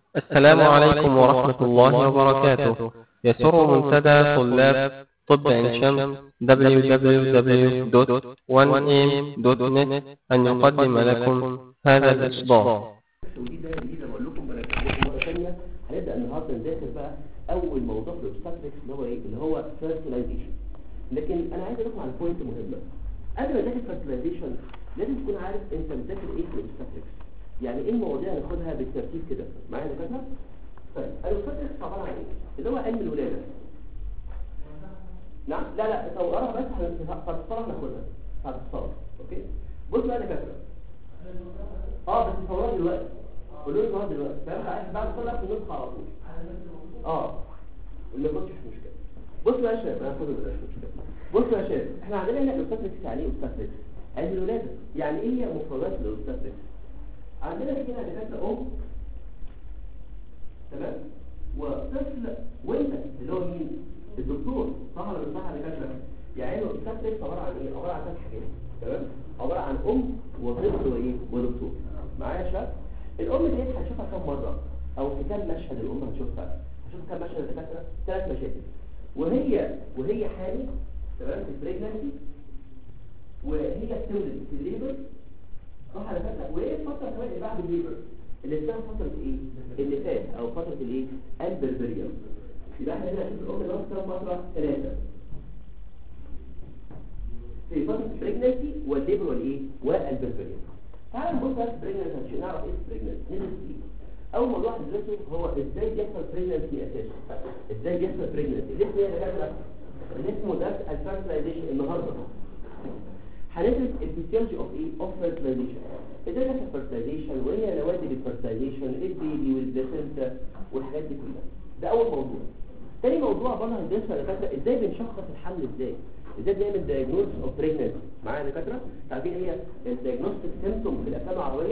السلام عليكم ورحمة الله وبركاته يسر منتدى طلاب طب عين شمس www.1am.net أن يقدم لكم هذا الإصدار ودي ده جديد بقول لكم مرة ثانية هنبدأ النهارده نذاكر بقى أول موضوع في الأوبستاتريكس اللي هو إيه؟ اللي هو fertilization لكن أنا عايز أقول لكم على بوينت مهمة قبل ما تذاكر fertilization لازم تكون عارف أنت بتذاكر إيه في الأوبستاتريكس يعني إيه المواضيع هناخدها بالترتيب كده معايا دكاترة؟ طيب الأوبستاتريكس عبارة عن إيه؟ اللي هو علم الولادة نعم لا لا صورها بس هنتصرف ناخدها هتتصرف أوكي؟ بص بقى يا دكاترة اه بس صورها دلوقتي قولوا لي صورها دلوقتي فاهم عايز بعد كل في النسخه على طول اه اللي كنتش مش مشكله بص بقى يا شباب انا خد مش مشكله بص يا شباب احنا عندنا هنا الاوبستاتريكس يعني ايه اوبستاتريكس عايز الولاده يعني ايه هي مفردات الاوبستاتريكس عندنا هنا دكاتره ام تمام وطفل وانت اللي هو مين الدكتور صح ولا مش صح يا دكاتره يعني الاوبستاتريكس عباره عن ايه عباره عن ثلاث حاجات تمام عباره عن ام وطفل وايه ودكتور معايا يا شباب الام دي هنشوفها كم مره او في كم مشهد الام هنشوفها هنشوف كم مشهد الدكاتره ثلاث مشاهد وهي وهي حامل تمام في البريجنسي وهي بتولد في الليبر صح على فكره وايه الفتره كمان اللي بعد الليبر اللي اسمها فتره ايه النفاس او فتره الايه البربريوم يبقى احنا هنا نشوف الام اللي كم فتره ثلاثه في فتره البريجنسي والليبر والايه والبربريوم تعال نبص بس بريجنسي عشان نعرف ايه بريجنسي ندرس ايه اول موضوع هندرسه هو ازاي بيحصل بريجنسي اساسا ازاي بيحصل بريجنسي اللي اسمه ايه يا دكاتره اللي اسمه ده الفيرتلايزيشن النهارده هندرس الفسيولوجي اوف ايه اوف فيرتلايزيشن ازاي بيحصل فيرتلايزيشن وايه نوادي الفيرتلايزيشن ايه البيبي والبلاسنتا والحاجات دي كلها ده اول موضوع تاني موضوع برضه هندرسه يا دكاتره ازاي بنشخص الحمل ازاي ازاي بنعمل دايجنوز اوف بريجنسي معايا يا دكاتره عارفين هي الدايجنوستيك سيمبتوم في الافلام العربيه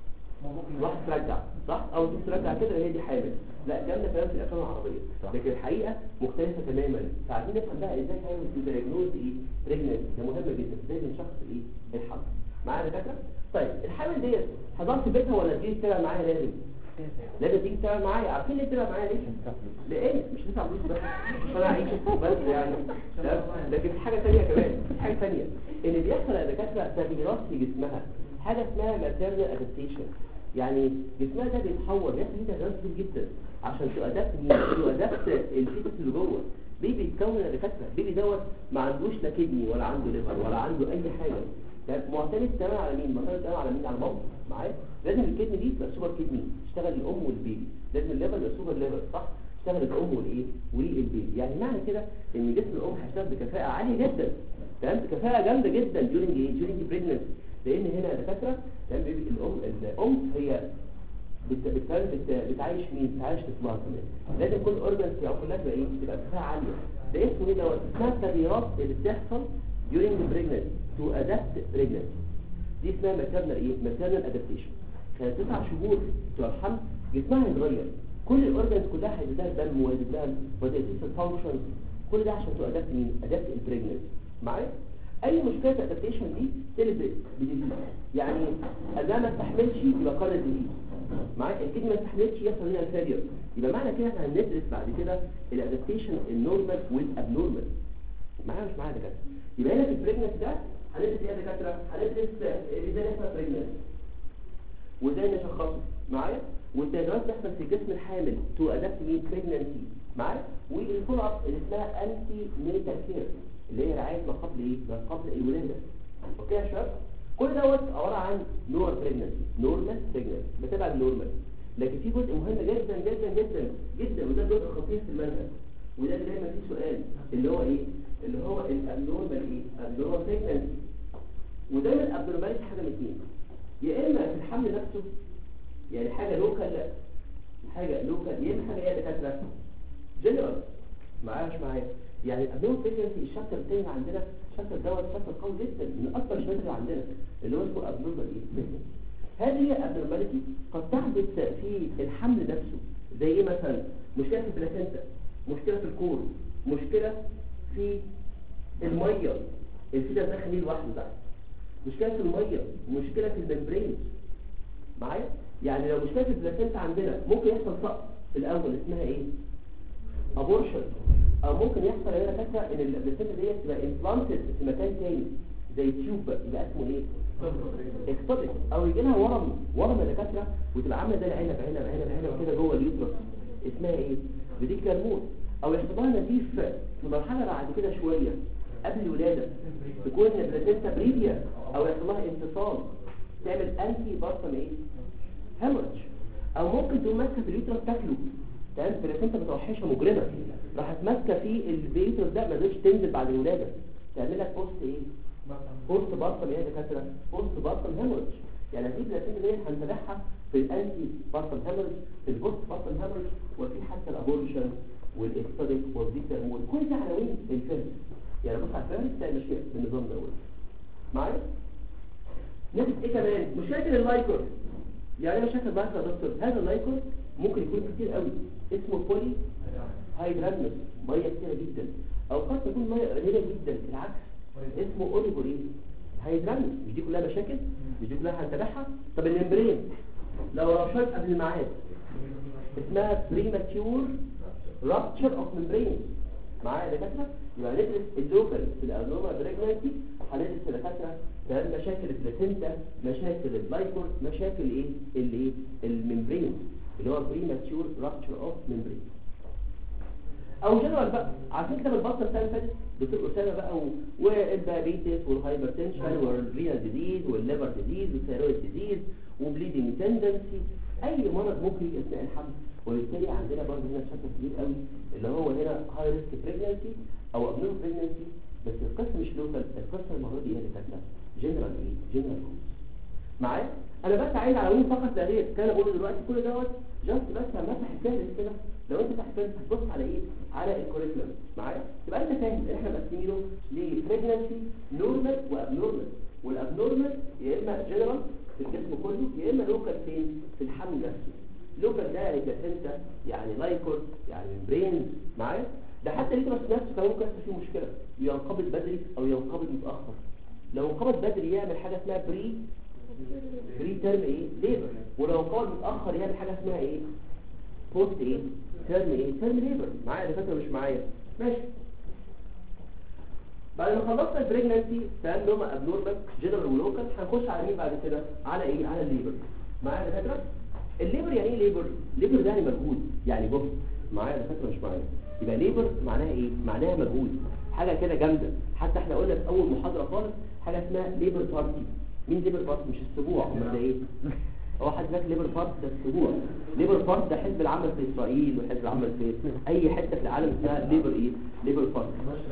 واحد ترجع صح او ترجع كده هي دي حامل لا الكلام ده كلام في الافلام العربيه لكن الحقيقه مختلفه تماما فعايزين نفهم بقى ازاي نعمل دايجنوز ايه بريجنسي ده مهم جدا ازاي بنشخص الايه الحمل معايا يا دكاتره طيب الحامل ديت حضرت بيتها ولا تيجي تتابع معايا لازم لازم تيجي تتابع معايا عارفين ليه تتابع معايا ليه لان مش هدفع فلوس بس مش انا اعيش بس يعني لكن في حاجه ثانيه كمان في حاجه ثانيه ان بيحصل يا دكاتره تغييرات في جسمها حاجه اسمها ماتيرنال ادابتيشن يعني جسمها ده بيتحول بيحصل فيه تغيرات كتير جدا عشان تؤدبت مين تؤدبت الفيتس اللي جوه بيبي بيتكون يا دكاتره بيبي دوت ما عندوش لا كدني ولا عنده ليفر ولا عنده اي حاجه يعني معتمد تماما على مين معتمد تماما على مين على المام معايا لازم الكدني دي تبقى سوبر كدني تشتغل الام والبيبي لازم الليفر يبقى سوبر ليفر صح تشتغل الام والايه والبيبي يعني معنى كده ان جسم الام هيشتغل بكفاءه عاليه جدا تمام بكفاءه جامده جدا during ايه during pregnancy لان هنا دكاتره تمام الام الام هي بت بت بت بتعيش مين بتعيش طفلها كمان لازم كل اورجانز او كلها تبقى ايه تبقى كفاءه عاليه ده اسمه ايه دوت اسمها التغييرات اللي بتحصل during pregnancy to adapt pregnancy دي اسمها maternal ايه maternal adaptation خلال تسع شهور بتوع الحمل جسمها هيتغير كل الاورجانز كلها هيزيد لها الدم وهيزيد لها وهيزيد الفانكشن كل ده عشان تؤدبت مين ادابت البريجننسي معايا اي مشكله ادابتيشن دي تلبس بديزيز يعني اذا ما استحملش يبقى قرر ديزيز معايا الكدني ما استحملش يحصل هنا الفيلير يبقى معنى كده احنا هندرس بعد كده الادابتيشن النورمال والابنورمال معايا مش معايا دكاتره يبقى هنا في البريجننسي ده هندرس ايه يا دكاتره هندرس ازاي نحصل بريجننسي وازاي نشخصه معايا والتغيرات تحصل في جسم الحامل تو ادابت مين بريجننسي معايا والفول اب اللي اسمها انتي نيتال كير اللي هي رعايه ما قبل ايه ما قبل الولاده اوكي يا شباب كل دوت عباره عن نور بريجننسي نورمال بريجننسي بتبع النورمال لكن في جزء مهم جدا جدا جدا جدا وده جزء خطير في المنهج وده اللي دايما فيه سؤال اللي هو ايه اللي هو الابنورمال ايه الابنورمال بريجننسي ودايما الابنورماليتي حاجه من اثنين يا اما في الحمل نفسه يعني حاجه لوكال حاجه لوكال يا اما حاجه ايه دكاتره جنرال معايا مش معايا يعني الابنورمال بريجننسي الشابتر الثاني عندنا الشابتر دوت شابتر قوي جدا من اكثر الشابتر اللي عندنا اللي هو اسمه ابنورمال ايه بريجننسي هذه الابنورماليتي قد تحدث في الحمل نفسه زي ايه مثلا مشكله في البلاسنتا مشكله في الكور مشكله في الميه الفيتس ده خليه لوحده تحت مشكله في الميه مشكله في الممبرين معايا يعني لو مشكله في البلاسنتا عندنا ممكن يحصل سقط في الاول اسمها ايه ابورشن او ممكن يحصل هنا فاكره ان البلاسنتا ديت تبقى امبلانتد في مكان تاني زي تيوب يبقى اسمه ايه اكتوبيك او يجي لها ورم ورم الدكاتره وتبقى عامله زي العنب عنب عنب عنب كده جوه اليوترس اسمها ايه بديكلر موت او يحصل لها نزيف في مرحله بعد كده شويه قبل الولاده تكون البلاسنتا بريفيا او يحصل لها انفصال تعمل انتي بارتم ايه هيموريدج او ممكن تقوم ماسكه في اليوترس تاكله تمام البلاسنتا متوحشه مجرمه راحت ماسكه في اليوترس ده ما قدرتش تنزل بعد الولاده تعمل لك بوست ايه بوست بارتم ايه يا دكاتره بوست بارتم هيموريدج يعني في بلاسنتا دي هنتابعها في الانتي بارتم هيموريدج في البوست بارتم هيموريدج وفي حتى الابورشن والاكتوديك والديكترمول كل دي عناوين الفيرس يعني بص على الفيرس تلاقي ماشيه بالنظام دوت معايا نفس ايه كمان مشاكل اللايكور يعني ايه مشاكل اللايكور يا دكتور هذا اللايكور ممكن يكون كتير قوي اسمه بولي هيدرامنس ميه كتيره جدا او قد تكون ميه قليله جدا العكس اسمه اوليفو ايه هيدرامنس مش دي كلها مشاكل مش دي كلها هنتابعها طب الممبرين لو رشاش قبل الميعاد اسمها بريماتيور رابتشر اوف ممبرين معايا يا دكاتره يبقى ندرس اللوكال في الادنوما بريجنانسي هندرس يا دكاتره تمام مشاكل البلاسينتا مشاكل البلايكور مشاكل ايه اللي ايه الممبرين اللي هو بريماتيور رابتشر اوف ممبرين او جنرال بقى عارفين كده بالبطه السنه اللي فاتت دكتور اسامه بقى و- والدايابيتس والهايبرتنشن والرينال ديزيز والليفر ديزيز والثيرويد ديزيز وبليدنج تندنسي اي مرض ممكن يجي اثناء الحمل وبالتالي عندنا برضه هنا شكل كبير قوي اللي هو هنا هاي ريسك بريجنسي او ابنور بريجنسي بس القسم مش لوكال القسم المره دي هي اللي كاتبه جنرال ايه جنرال معايا انا بس عايز عناوين فقط لا غير كان اقوله دلوقتي كل دوت جاست بس مسح الفهرس كده لو انت تحت الفهرس هتبص على ايه على الكوريكولم معايا تبقى انت فاهم ان احنا مقسمينه لبريجنسي نورمال وابنورمال والابنورمال يا اما جنرال في الجسم كله يا اما لوكال فين في الحمل نفسه لوكال ده يعني بلاسنتا يعني لايكور يعني برين معايا ده حتى اللي بس نفسه كمان ممكن يحصل فيه مشكله ينقبض بدري او ينقبض متاخر لو انقبض بدري يعمل حاجه اسمها بري بري تيرم ايه ليبر ولو انقبض متاخر يعمل حاجه اسمها ايه بوست ايه تيرم ايه تيرم ليبر معايا ده فاكره مش معايا ماشي بعد ما خلصنا البريجنانسي تمام اللي هم ابنورمال جنرال ولوكال هنخش على مين بعد كده على ايه على الليبر معايا ده فاكره الليبر يعني ايه ليبر ليبر ده يعني مجهود يعني جهد معايا ده فاكره مش معايا يبقى ليبر معناها ايه معناها مجهود حاجه كده جامده حتى احنا قلنا في اول محاضره خالص حاجه اسمها ليبر بارتي مين ليبر بارتي مش السبوع امال ده ايه هو حد فاكر ليبر بارتي ده السبوع ليبر بارتي ده حزب العمل في اسرائيل وحزب العمل في اي حته في العالم اسمها ليبر ايه ليبر بارتي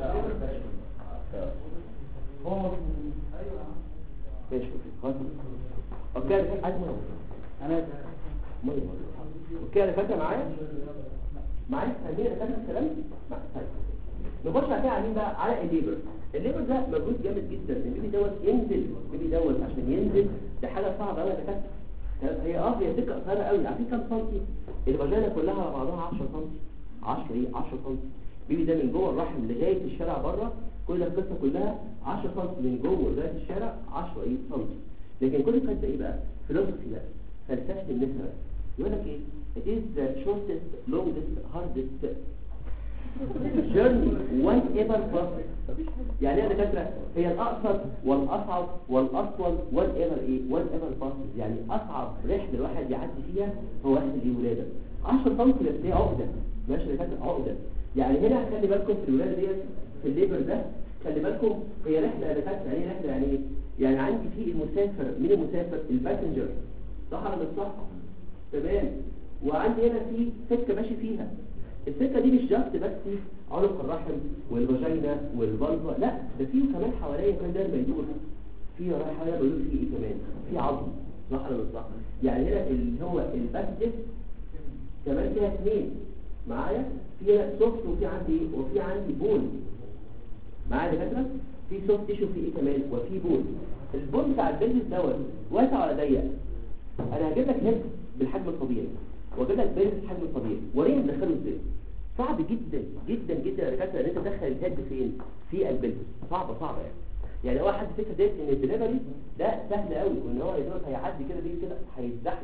ماشي خلاص اوكي انا عايز ميه انا ميه اوكي انا فاكره معايا معايا خلينا فاكر الكلام مع- طيب نخش بعد كده على مين بقى على الليبر الليبر ده مجهود جامد جدا البيبي دوت ينزل البيبي دوت عشان ينزل ده حاجه صعبه قوي يا دكاتره تمام؟ هي اه هي سكه قصيره قوي عارفين كام سنتي الفاجينا كلها على بعضها 10 سنتي 10 ايه 10 سنتي البيبي ده من جوه الرحم لغايه الشارع بره كل القصه كلها 10 سنتي من جوه لغايه الشارع 10 ايه سنتي لكن كل القصه ايه بقى فيلوسفي بقى فلسفه النساء بقى. يقول لك ايه it is the shortest longest hardest journey whatever possible يعني ايه يا دكاتره هي الاقصر والاصعب والاطول whatever ايه whatever possible يعني اصعب رحله الواحد يعدي فيها هو رحله الولاده 10 سم بس هي عقده ماشي يا دكاتره عقده يعني هنا خلي بالكم في الولاده ديت في الليبر ده خلي بالكم هي رحله يا دكاتره يعني إيه رحله يعني ايه يعني عندي في المسافر مين المسافر الباسنجر صح ولا مش صح تمام وعندي هنا في سكه ماشي فيها السكه دي مش جاست بس عنق الرحم والفاجينا والفالفا لا ده فيه كمان حواليا كمان داير بيدور في ورايا حواليا بيدور فيه ايه كمان في عظم صح ولا مش صح يعني هنا اللي هو الباسدس كمان فيها اثنين معايا في هنا سوفت وفي عندي ايه وفي عندي بون معايا دكاتره في سوفت تيشو في ايه كمان وفي بون البون بتاع البنز دوت واسع ولا ضيق انا هجيب لك هيد بالحجم الطبيعي واجيب لك بنز بالحجم الطبيعي وريني ندخله ازاي صعب جدا جدا جدا يا دكاتره ان انت تدخل الهيد فين في البنز صعبه صعبه يعني يعني هو حد فكره ديت ان الدليفري ده سهل قوي وان هو يدوق هيعدي كده بيه كده هيتزحلق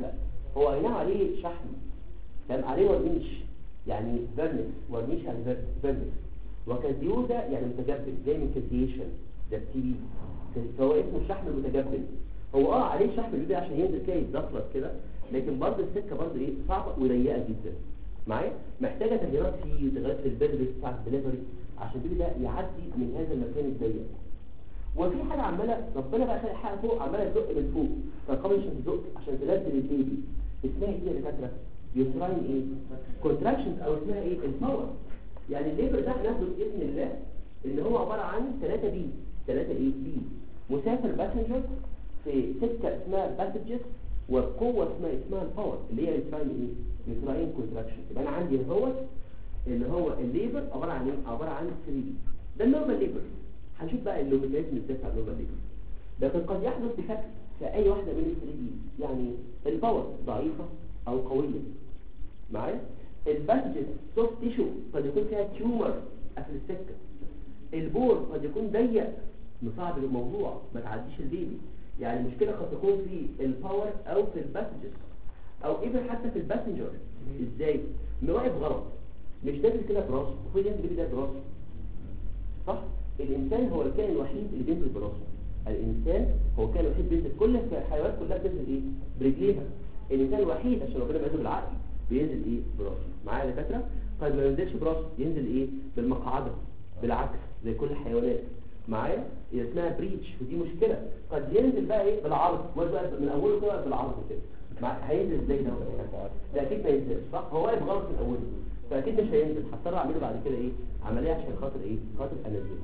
هو اي نعم عليه شحم تمام عليه ورنيش يعني فيرنس ورنيش يعني فيرنس وكازيوزا يعني متجبل زي من كازيشن ده التي بي فهو اسمه الشحم المتجبل هو اه عليه شحم البيبي عشان ينزل كده يتزفلط كده لكن برضه السكه برضه ايه صعبه وضيقه جدا معايا محتاجه تغييرات فيه وتغييرات في البيربس بتاع الدليفري عشان البيبي ده يعدي من هذا المكان الضيق وفي حاجه عماله ربنا بقى خلق حاجه فوق عماله تزق من فوق فالقمر عشان تزق عشان تنزل البيبي اسمها ايه يا دكاتره يوتراين ايه كونتراكشنز او اسمها ايه الباور يعني الليبر ده هناخده باذن الله ان هو عباره عن 3 بي 3 ايه بي مسافر باسنجر في سكه اسمها باسجز وقوه اسمها اسمها الباور اللي هي يوتراين ايه يوتراين كونتراكشن يبقى انا عندي هو اللي هو الليبر عباره عن ايه عباره عن 3 بي ده النورمال ليبر هنشوف بقى اللوميتازم ازاي بتاع النورمال ليبر لكن قد يحدث بشكل في اي واحده من ال 3 دي يعني الباور ضعيفه او قويه معايا الباسجز سوفت تيشو قد يكون فيها تيومر قبل السكه البور قد يكون ضيق مصعب الموضوع ما تعديش البيبي يعني المشكله قد تكون في الباور او في الباسجز او ايفن حتى في الباسنجر ازاي ما واقف غلط مش نازل كده براسه المفروض ينزل البيبي ده براسه صح الانسان هو الكائن الوحيد اللي بينزل براسه الانسان هو الكائن الوحيد بينزل كل الحيوانات كلها بتنزل ايه برجليها الانسان الوحيد عشان ربنا بينزل بالعقل بينزل ايه براسه معايا يا دكاتره طيب ما ينزلش براسه ينزل ايه بالمقعده بالعكس زي كل الحيوانات معايا هي اسمها بريتش ودي مشكله قد ينزل بقى ايه بالعرض بقى من اوله كده بالعرض كده مع- هينزل ازاي ده ده اكيد ما ينزلش صح هو واقف غلط من اوله فاكيد مش هينزل هضطر اعمله بعد كده ايه عمليه عشان خاطر ايه خاطر انزله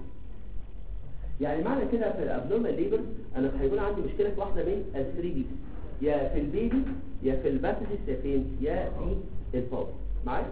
يعني معنى كده في الابنورمال ليبر انا هيكون عندي مشكله في واحده من الثري دي يا في البيبي يا في الباسجز يا فين يا في الباور معايا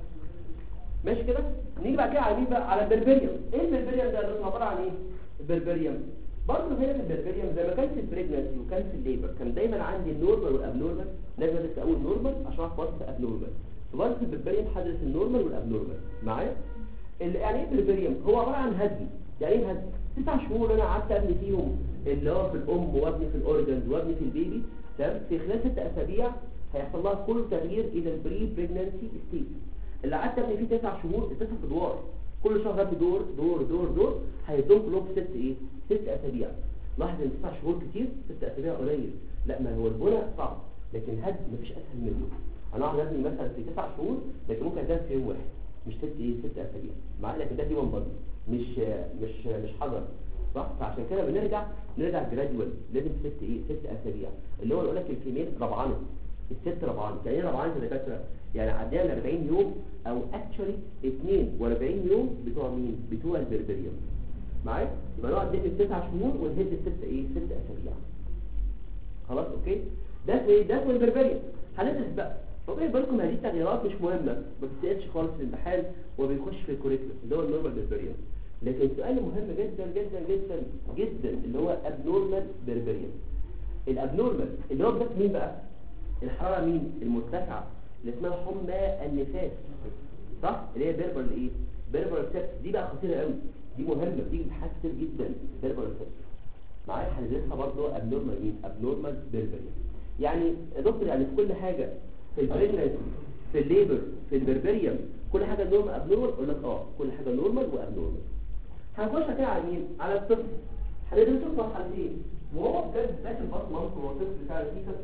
ماشي كده نيجي بعد كده على مين بقى على البربريوم ايه البربريوم ده اللي هو عباره عن ايه البربريوم برضه هنا في البربريوم زي ما كان في البريجنسي وكان في الليبر كان دايما عندي النورمال والابنورمال لازم ادرس اول نورمال عشان اعرف وصف ابنورمال فبرضه في البربريوم هدرس النورمال والابنورمال معايا اللي يعني ايه البربريوم هو عباره عن هدي يعني ايه هدي تسع شهور انا قعدت ابني فيهم اللي هو في الام وابني في الاورجنز وابني في البيبي تمام في خلال ست اسابيع هيحصل لها كل تغيير الى البري بريجنسي ستيت اللي قعدت ابني فيه تسع شهور التسع ادوار كل شهر ابني دور دور دور دور هيدوم كلهم في ست ايه ست اسابيع لاحظ ان تسع شهور كتير ست اسابيع قليل لا ما هو البناء صعب لكن هد مفيش اسهل منه انا اقعد ابني مثلا في تسع شهور لكن ممكن ادرس في يوم واحد مش ست ايه ست اسابيع معايا لكن ده ديوان بادي مش مش مش حجر صح فعشان كده بنرجع نرجع جراديوال لازم ست ايه ست اسابيع اللي هو يقول لك الكيميل ربعانه الست ربعانه يعني ايه ربعانه يا دكاتره يعني عدينا ال 40 يوم او اكشولي 42 يوم بتوع مين بتوع البربريوم معايا يبقى نقعد نهد تسع شهور ونهد الست ايه ست اسابيع خلاص اوكي ده اسمه ايه ده اسمه البربريوم هندرس بقى طبيعي بالكم هذه التغييرات مش مهمه ما بتسالش خالص في الامتحان وبيخش في الكوريكولم اللي هو النورمال بربريوم لكن سؤال مهم جدا جدا جدا جدا اللي هو ابنورمال بربريوم الابنورمال اللي هو ده مين بقى الحراره مين المرتفعه اللي اسمها حمى النفاس صح اللي هي بيربر ايه بيربر سيبس دي بقى خطيره قوي دي مهمه بتيجي في حاجات كتير جدا بيربر سيبس معايا هندرسها برضه ابنورمال ايه ابنورمال بربريوم يعني يا دكتور يعني في كل حاجه في البريجنسي في الليبر في البربريوم كل حاجه نورمال ابنورمال اقول لك اه كل حاجه نورمال وابنورمال هنخش كده على مين على الطفل هندرسه في مرحلتين وهو بجد داخل بطن مامته هو طفل بتاع الفيتس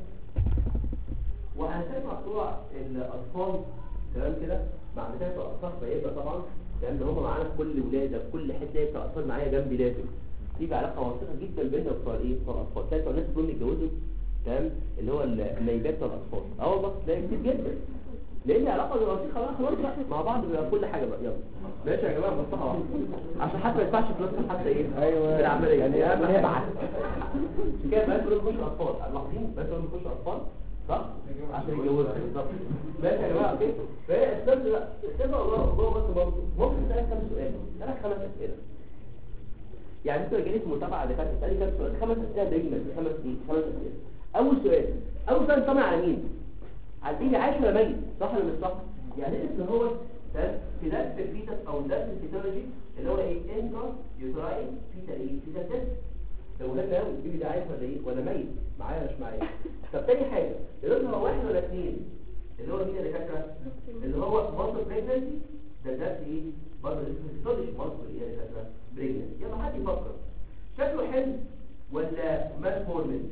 وهنسمع بتوع الاطفال تمام كده مع بتاعه الاطفال فيبقى طبعا لان هم معانا في كل ولاده في كل حته بتاع اطفال معايا جنبي لازم في علاقه وثيقه جدا بيننا وبتوع الايه بتوع الاطفال تلاقي بتوع الناس دول يتجوزوا تمام اللي هو النيبات بتوع الاطفال اه والله تلاقي كتير جدا لان علاقه وثيقه بقى خلاص بقى مع بعض بيبقى كل حاجه بقى يلا ماشي يا جماعه بصحه واحده عشان حتى ما ينفعش فلوس حتى ايه أيوة. في العمليه يعني اهم أهم حاجه عشان كده بقى كلهم بيخشوا اطفال لاحظين بس كلهم بيخشوا اطفال صح عشان يتجوزوا بالظبط ماشي يا جماعه اوكي فالسبب لا السبب والله جوه بس برضه ممكن تسالك كام سؤال اسالك خمس اسئله يعني انت جالي في متابعه ده كانت تسالني كام سؤال خمس اسئله دايما خمس ايه خمس اسئله اول سؤال اول سؤال طبعا على مين على البيبي عايش ولا ميت صح ولا مش صح يعني لسه هو ده في درس الفيتس او درس الفيتولوجي اللي هو ايه انترا يوتراين فيتال ايه فيتال تيست ده مهم قوي البيبي ده عايش ولا ايه ولا ميت معايا ولا مش معايا طب تاني حاجه دلوقتي هو واحد ولا اثنين اللي هو مين يا دكاتره اللي هو مصر بريجنسي ده ده ايه برضه لسه مصر ايه يا دكاتره بريجنسي يلا حد يفكر شكله حلو ولا مال فورمال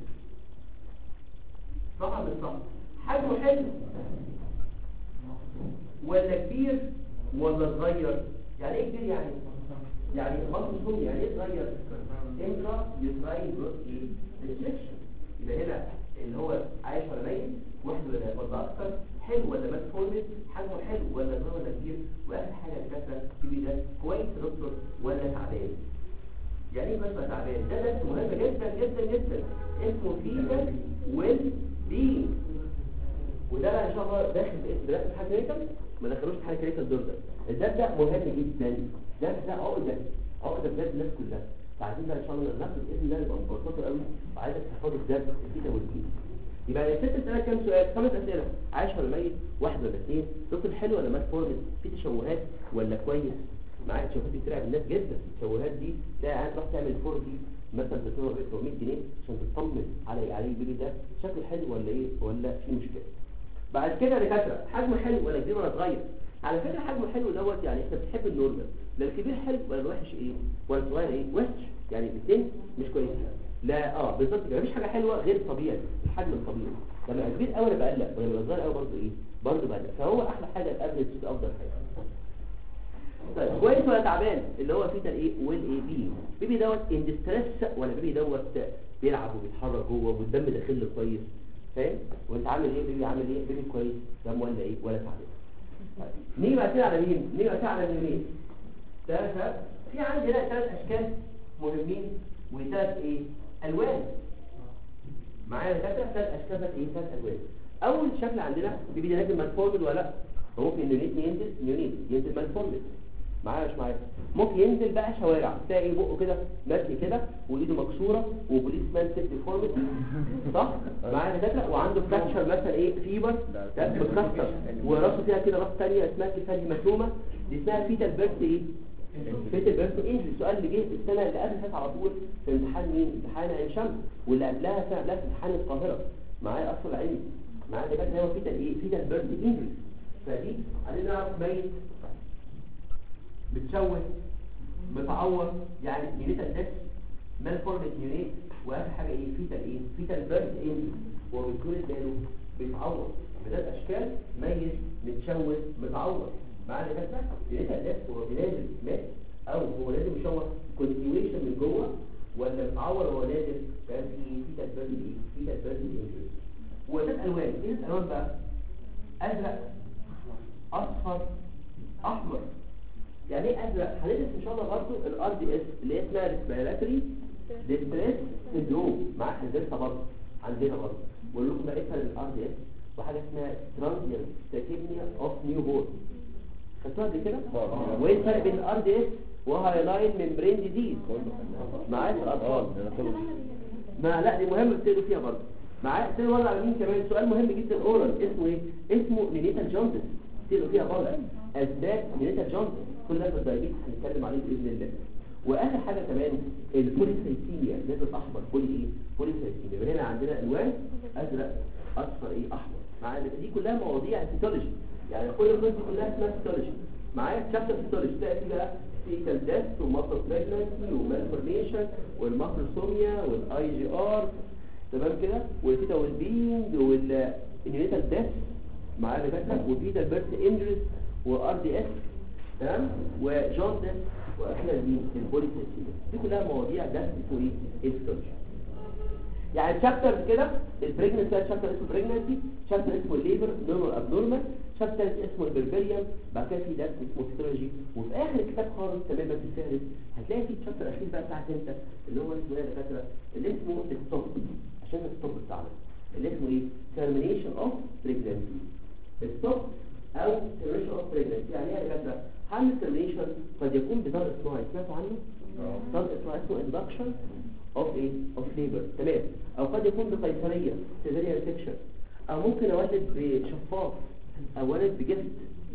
صح ولا مش صح حجمه حلو ولا كبير ولا صغير يعني ايه كبير يعني يعني غلط سوري يعني ايه صغير انترا يوتراين جروث ايه ريستريكشن يبقى هنا اللي هو عايش ولا ميت واحد ولا ولا اكتر حلو ولا مات فورمت حجمه حلو ولا صغير ولا كبير واخر حاجه الكسره تبي ده كويس يا دكتور ولا تعبان يعني ايه بس تعبان ده درس مهم جدا جدا جدا اسمه فيتا ويل بي وده بقى ان شاء الله داخل باذن الله في حاجه كريتال ما دخلوش في حاجه كريتال دول ده الدرس ده مهم جدا ده ده عقده عقده بجد الناس كلها فعايزين بقى ان شاء الله ناخد باذن الله نبقى مبسوطين قوي وعايزك تحفظ الدرس الفيتا والبي يبقى الست اسئله كام سؤال خمس اسئله عايش ولا ميت واحد ولا اثنين دكتور حلو ولا مات فورمت في تشوهات ولا كويس معايا تشوهات دي بترعب الناس جدا التشوهات دي تلاقي عايز تروح تعمل فور دي مثلا تدفع 100 جنيه عشان تطمن على عليه البيبي ده شكله حلو ولا ايه ولا في مشكله بعد كده دكاتره حجمه حلو ولا كبير ولا صغير على فكره حجمه حلو دوت يعني احنا بنحب النورمال لا الكبير حلو ولا الوحش ايه ولا الصغير ايه وحش يعني الاثنين مش كويسين لا اه بالظبط كده مفيش حاجه حلوه غير الطبيعي الحجم الطبيعي لما يبقى كبير قوي انا بقلق ولما يبقى صغير قوي برضه ايه برضه بقلق فهو احلى حاجه الافريج افضل حاجه طيب كويس ولا تعبان اللي هو فيه ايه ويل ايه بي بيبي دوت ان ديستريس ولا بيبي دوت بيلعب وبيتحرك جوه والدم داخل له كويس فاهم وانت عامل ايه بيبي عامل ايه بيبي كويس دم ولا ايه ولا تعبان طيب. نيجي بقى كده على مين نيجي بقى كده على مين ثلاثة في عندي هنا ثلاث اشكال مهمين وثلاث ايه الوان معايا دكاتره ثلاث اشكال ثلاث ايه ثلاث الوان اول شكل عندنا بيبي ده لازم مالفورمد ولا لا ممكن النيونيت ينزل نيونيت ينزل مالفورمد معايا مش معايا ممكن ينزل بقى شوارع تلاقي بقه كده ماشي كده وايده مكسوره وبوليس مان سيف ديفورمد صح معايا دكاتره وعنده فراكشر مثلا ايه فيبر ده متكسر وراسه فيها كده راس ثانيه اسمها كفايه مشومه دي اسمها فيتال بيرث ايه فيتال بيرث انجلي السؤال اللي جه السنه اللي قبل فاتت على طول في امتحان مين امتحان عين شمس واللي قبلها السنه قبلها في امتحان القاهره معايا اصل علمي معايا دكاتره هو فيتال ايه فيتال بيرث انجلي فدي عايزين نعرف ميت بتشوه متعور يعني نيونيتال ديس مالفورمت نيونيت واخر حاجه ايه فيتال ايه فيتال بيرث انجلي هو بيتولد ماله بيتعور بثلاث اشكال ميت متشوه متعور معانا كده نيونيتال ديس هو بينازل مات او هو لازم يشوه كونتينيويشن من جوه ولا متعور وهو نازل فاهم في فيتال بيرث ايه فيتال بيرث انجلي وثلاث الوان ايه الالوان بقى ازرق اصفر احمر يعني ايه ازرق هندرس ان شاء الله برضه الار دي اس اللي هي اسمها ريسبيراتوري ديستريس سندروم مع هندرسها برضه عندنا برضه بقول لكم بقى افهم الار دي اس وحاجه اسمها ترانزيان تاكيبنيا اوف نيو بورن خدتوها قبل كده وايه الفرق بين الار دي اس وهايلاين ممبرين ديزيز معايا في الاطفال ما لا دي مهمه بتقولوا فيها برضه معايا تقولوا برضه على مين كمان سؤال مهم جدا اورال اسمه ايه اسمه نينيتال جوندس تقولوا فيها برضه اسباب نينيتال جوندس كل ده في الدايبيت هنتكلم عليه باذن الله واخر حاجه كمان البوليسايتيميا لازم احمر بولي ايه بوليسايتيميا يبقى هنا عندنا الوان ازرق اصفر ايه احمر معايا دي كلها مواضيع سيتولوجي يعني كل القصص دي كلها اسمها سيتولوجي معايا شابتر سيتولوجي تلاقي فيه بقى فيكال ديث وماسل بريجنسي ومالفورميشن والماكروسوميا والاي جي ار تمام كده والفيتا والبينج والانيويتال ديث معايا دكاتره والفيتا بيرث انجريز وار دي اس تمام وجوندس واخيرا دي البوليسيستيميا دي كلها مواضيع ده اسمه ايه هيستولوجي يعني شابتر كده البريجنسي شابتر اسمه بريجنسي شابتر اسمه الليبر نورمال ابنورمال شابتر اسمه البربريوم بعد كده في درس اسمه هيستولوجي وفي اخر الكتاب خالص تماما في الفهرس هتلاقي في الشابتر الاخير بقى بتاعك انت اللي هو اسمه ايه يا دكاتره اللي اسمه الستوب عشان الستوب بتاعنا اللي اسمه ايه termination of pregnancy الستوب او termination of pregnancy يعني ايه يا دكاتره حمل termination قد يكون بضغط اصطناعي سمعتوا عنه ضغط اصطناعي اسمه induction of ايه of labor تمام او قد يكون بقيصريه cesarean section او ممكن اولد بشفاط او ولد بجفت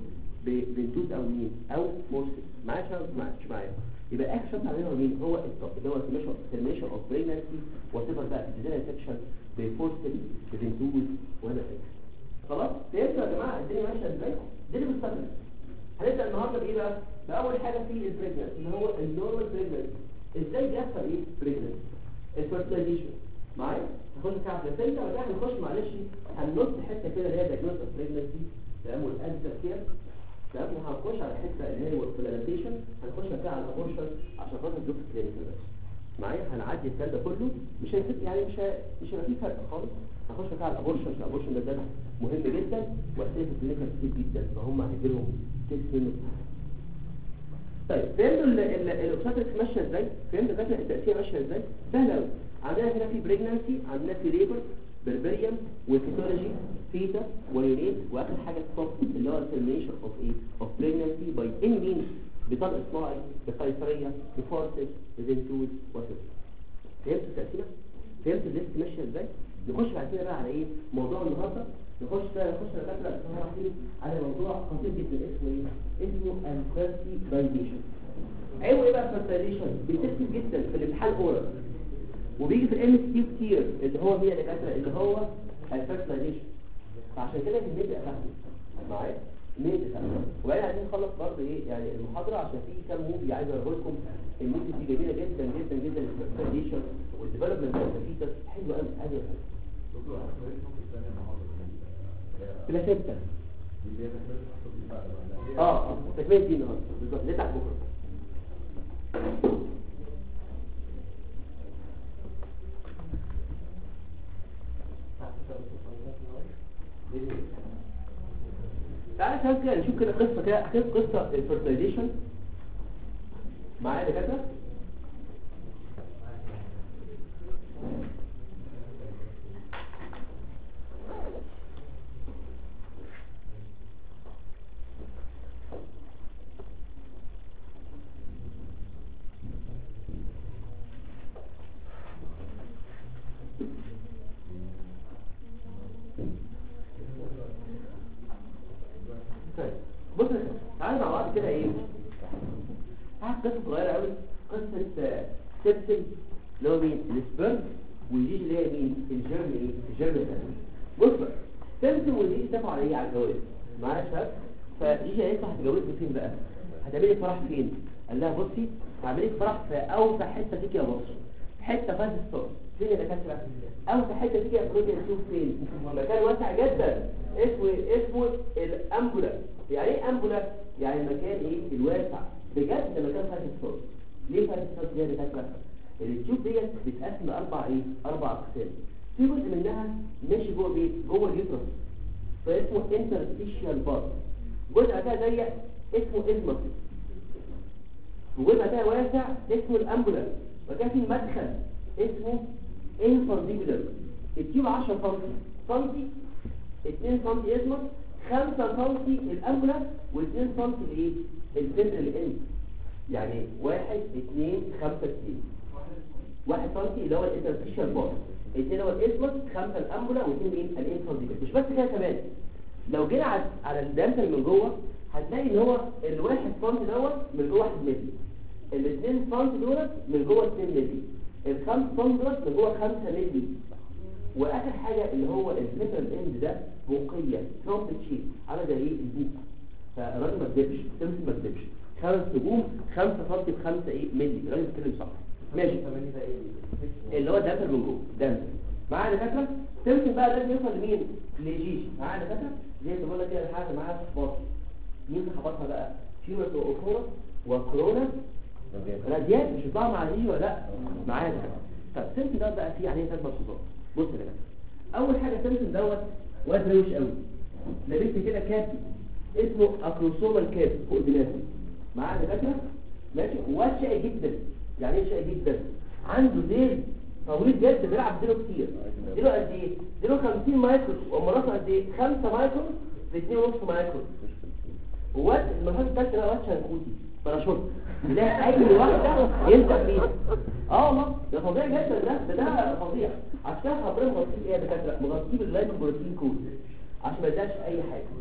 بنتوز او مين او فورسز معايا شباب ما مش معايا يبقى اخر شرط عليها هو مين هو الطب اللي هو termination اوف بريجنسي وتبقى بقى سيزيريان سكشن بفورسز بنتوز وهذا كده خلاص فهمتوا يا جماعه الدنيا ماشيه ازاي دي اللي بتستخدم هنبدا النهارده بايه بقى باول حاجه في البريجنسي اللي هو النورمال بريجنسي ازاي بيحصل ايه بريجنسي الفيرتيلايزيشن معايا نخش كده على البلاسينتا وبعد كده هنخش معلش هننط حته كده اللي هي دايجنوز اوف بريجنسي تمام والانسر كير تمام وهنخش على الحته اللي هي والفلانتيشن هنخش كده على الابورشن عشان خاطر نشوف الكلينيكال بس معايا هنعدي الكلام ده كله مش هيفرق يعني مش ه- مش هيبقى فيه فرق خالص هنخش كده على الابورشن عشان الابورشن ده ده مهم جدا واسئله الكلينيكال كتير جدا فهم هيجي لهم تيست منه طيب فهمتوا ال- ال- الاوبستاتريكس ماشيه ازاي فهمتوا كده التاثير ماشيه ازاي سهل قوي عندنا هنا في بريجنانسي عندنا في ليبر بربريوم وفيتولوجي فيتا ويونيت واخر حاجه ستوب اللي هو الترميشن اوف ايه اوف بريجنانسي باي اني مين بطلق صناعي بقيصريه بفورسز بزنتوز وكده فهمتوا التاثير فهمتوا الليست ماشيه ازاي نخش بعد كده بقى على ايه موضوع النهارده نخش بقى نخش على فكره على موضوع خطير جدا اسمه ايه اسمه الفيرتيلايزيشن عيبه ايه بقى الفيرتيلايزيشن بتكتب جدا في الامتحان اورال وبيجي في الام اس كيو كتير اللي هو مين يا دكاتره اللي هو الفيرتيلايزيشن فعشان كده بنبدا فاهمه معايا نبدا فاهمه وبعدين عايزين نخلص برضه ايه يعني المحاضره عشان في كام موفي عايز اوريه لكم الموفي دي جميله جدا جدا جدا الفيرتيلايزيشن والديفلوبمنت اوف الفيتس حلوه قوي عايز بلاسيتا اه اه تكمله دي النهارده بالظبط نتعب بكره تعالى عشان كده نشوف كده قصه كده احكي لكم قصه الفيرتيلايزيشن معايا يا دكاتره طيب بص يا شباب، تعالى مع بعض كده ايه هات قصه صغيره قوي قصه آه، سيبسل اللي هو مين السبرم والجيج اللي هي مين الجيرم ايه الجيرم الثاني بص بقى سيبسل والجيج اتفقوا على ايه على الجواز معايا يا شباب فجيجي قالت له هتتجوزي فين بقى هتعملي فرح فين قال لها بصي هعمل لك فرح في اوسع حته فيك يا مصر حته فيها ستار فين يا دكاتره اوسع حته فيك يا بروجكت تشوف فين مكان واسع جدا اسمه اسمه الامبولا يعني ايه امبولا يعني المكان ايه الواسع بجد ده مكان فيها ستار ليه فيها ستار دي يا دكاتره التيوب ديت بتتقسم لاربع ايه اربع اقسام في جزء منها ماشي جوه بيت جوه اليوترس فاسمه انترستيشيال بار جزء ده ضيق اسمه ازمس وجزء ده واسع اسمه الامبولانس وكان في مدخل اسمه انفانديبولار التيوب 10 سم سنتي 2 سم ازمس 5 سم الامبولانس و2 سم الايه الفنترال اند يعني 1 2 5 2 1 سم اللي هو الانترستيشال بار 2 هو الازمس 5 الامبولا و2 ايه الانفانديبولار مش بس كده كمان لو جينا على على الدانتل من جوه هتلاقي ان هو الواحد سم دوت من جوه 1 مللي الاثنين سم دولت من جوه 2 مللي الخمس سم دولت من جوه 5 مللي واخر حاجه اللي هو الفيترال اند ده بوقيه ترامبت شيت عامل زي ايه البوك فالراجل ما كدبش تمس ما كدبش خمس نجوم 5 سم ب 5 ايه مللي الراجل بيتكلم صح ماشي اللي هو دانتل من جوه دانتل معايا دكاتره تمسك بقى لازم يوصل لمين لجيش معايا دكاتره زي ما بقول لك كده الحاجه معاها باطل مين خبطها بقى فيروس واوكونا وكورونا راديات مش هتطلع مع دي ولا لا معايا دكاتره طب سيمتوم ده بقى فيه عليه ثلاث ملحوظات بص يا دكاتره اول حاجه سيمتوم دوت واد روش قوي لبست كده كاب اسمه اكروسومال كاب فوق دماغه معايا دكاتره ماشي واد شقي جدا يعني ايه شقي جدا عنده ديل طويل جدا بيلعب ديله كتير ديله قد ايه ديله 50 مايكرو ومراته قد ايه 5 مايكرو ل 2.5 مايكرو وواد المرحله الثالثه ده واد شنكوتي باراشوت لا اي واحده يلزق فيها اه والله ده فظيع جدا ده ده ده فظيع عشان كده حضرتك مغطيه ايه يا دكاتره مغطيه باللايكوبروتين كود عشان ما يديهاش اي حاجه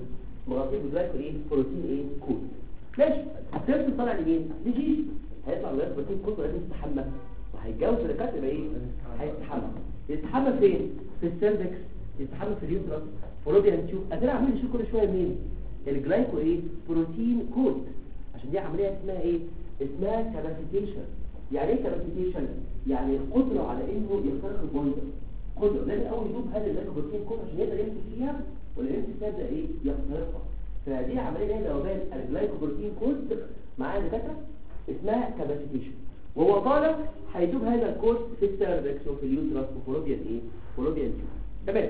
مغطيه بجلايكو ايه بروتين ايه كود ماشي السيرفس طالع لمين لجيش هيطلع بجلايكو بروتين كود ولازم يستحمى وهيتجوز الدكاتره يبقى ايه هيستحمى يستحمى فين في السيرفكس يستحمى في اليوترس فلوبيان تيوب ادينا عاملين نشوف كل شويه مين الجلايكو ايه بروتين كود عشان دي عمليه اسمها ايه اسمها كاباسيتيشن يعني ايه كاباسيتيشن يعني القدره على انه يخترق البويضه قدره لازم اول يدوب هذا الجلايكو بروتين كود عشان يقدر يمسك فيها ولا يمسك فيها يبدا ايه يخترقها فدي عمليه هنا لو بان الجلايكو بروتين كود معايا دكاتره اسمها كاباسيتيشن وهو طالع هيدوب هذا الكود في السيرفكس وفي اليوترس وفلوبيان ايه فلوبيان تيوب تمام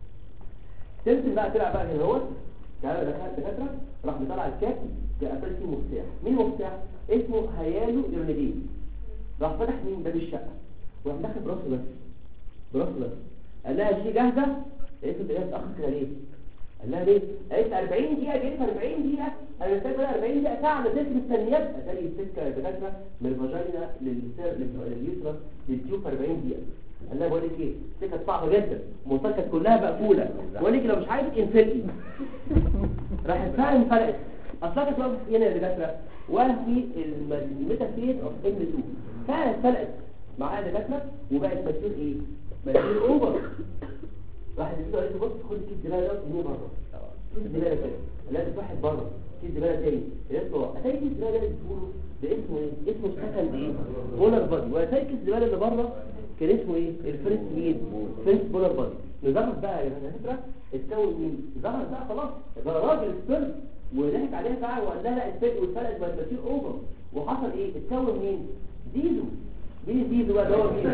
تمسك بقى تلعب بقى هنا اهوت تعالى دكاتره راح مطلع الكاب بقفل فيه مفتاح مين المفتاح اسمه هيالو يرنيدين راح فتح مين باب الشقه وراح داخل براسه بس براسه بس قال لها شي جاهزه قالت له انت اتاخر كده ليه قال لها ليه قالت 40 دقيقه جيت 40 دقيقه انا محتاج بقى 40 دقيقه ساعه نزلت مستنيات اتاري السكه دكاتره من الفاجينا لليوترس للتيوب 40 دقيقه قال لها بقول لك ايه السكه صعبه جدا المنطقه كانت كلها مقفوله بقول لك لو مش عايزك انفلقي راح فعلا انفلقت اصلا كانت واقفه هنا يا دكاتره وهمي الميتافيز اوف ام 2 فعلا اتفلقت معايا دكاتره وبقت مسؤول ايه مسؤول اوفر واحد يقول قالت له بص خد كيس زباله ده وارميه بره كيس زباله كده لازم واحد بره كيس زباله تاني قالت له اتاري كيس زباله اللي بتقوله ده اسمه ايه اسمه سكند ايه بولر بادي واتاري كيس الزباله اللي بره كان اسمه ايه الفيرست مين فيرست بولر بادي نظهر بقى يا فكره اتكون مين ظهر بقى خلاص ده راجل سبيرم وضحك عليها بقى وقال لها لا الفرق والفرق بقى بتصير اوفر وحصل ايه اتكون مين زيزو مين زيزو بقى اللي هو مين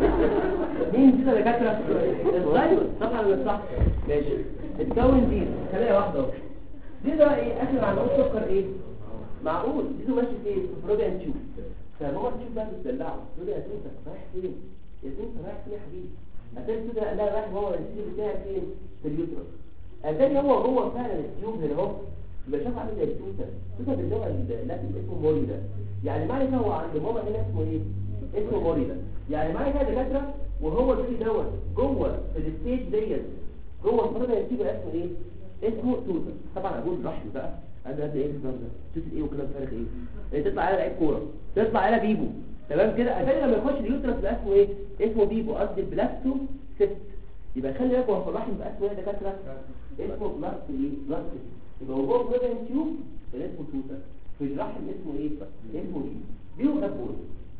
مين زيزو يا دكاتره الزايمر طبعا ولا صح ماشي اتكون زيزو خليها واحده اهو زيزو بقى ايه اكل مع نقول سكر ايه معقول زيزو ماشي في ايه في بروبيان تيوب فماما تشوف بقى بتدلعه تقول يا زيزو رايح فين يا زيزو رايح فين يا حبيبي اتاري كده قال لها رايح هو الزيزو بتاعي فين في اليوترس اتاري هو هو فعلا التيوب هنا اهو يبقى شاف عامل زي التوته التوته باللغه اللاتين اسمه موريدا يعني معنى كده هو عند ماما هنا اسمه ايه اسمه موريدا يعني معنى كده دكاتره وهو البيبي دوت جوه في الستيج ديت جوه الفرده يبقى اسمه ايه اسمه توته طبعا اقول رحم بقى انا ده ايه الكلام ده توته ايه وكلام فارغ ايه إيه تطلع على لعيب كوره تطلع على بيبو تمام كده اتاري لما يخش اليوترس يبقى اسمه ايه اسمه بيبو قصدي بلاستو سيست يبقى خلي بالك هو في الرحم بقى اسمه ايه يا دكاتره اسمه بلاست ايه بلاست يبقى هو جوه بلوبيان تيوب اللي اسمه توتا في الرحم اسمه ايه اسمه ايه بيو غبون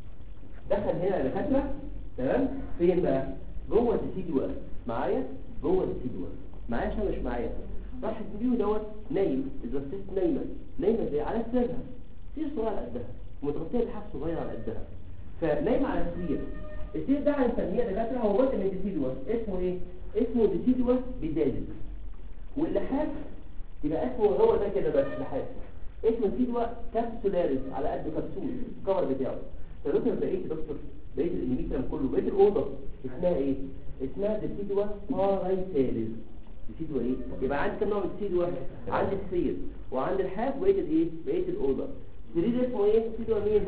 دخل هنا يا دكاتره تمام فين بقى جوه الديسيدوا معايا جوه الديسيدوا معايا عشان مش معايا راح البيو دوت نايم الزوستيت نايمه نايمه زي على سريرها سرير صغير على قدها متغطيه بحاف صغير على قدها فنايمه على السرير السرير ده هنسميه دكاتره هو جزء من الديسيدوا اسمه ايه اسمه ديسيدوا بدالك واللحاف يبقى اسمه هو ده كده بس لحاف اسمه سيدوا كابسولاريس على قد كبسول الكفر بتاعه فدكتور بقيت دكتور بقيت الانيميترم كله بقيت الاوضه اسمها ايه اسمها ديسيدوا بارايتاليس ديسيدوا ايه يبقى عندي كام نوع من الديسيدوا عندي السرير وعندي الحاف بقيت الايه بقيت الاوضه السرير اسمه ايه سيدوا مين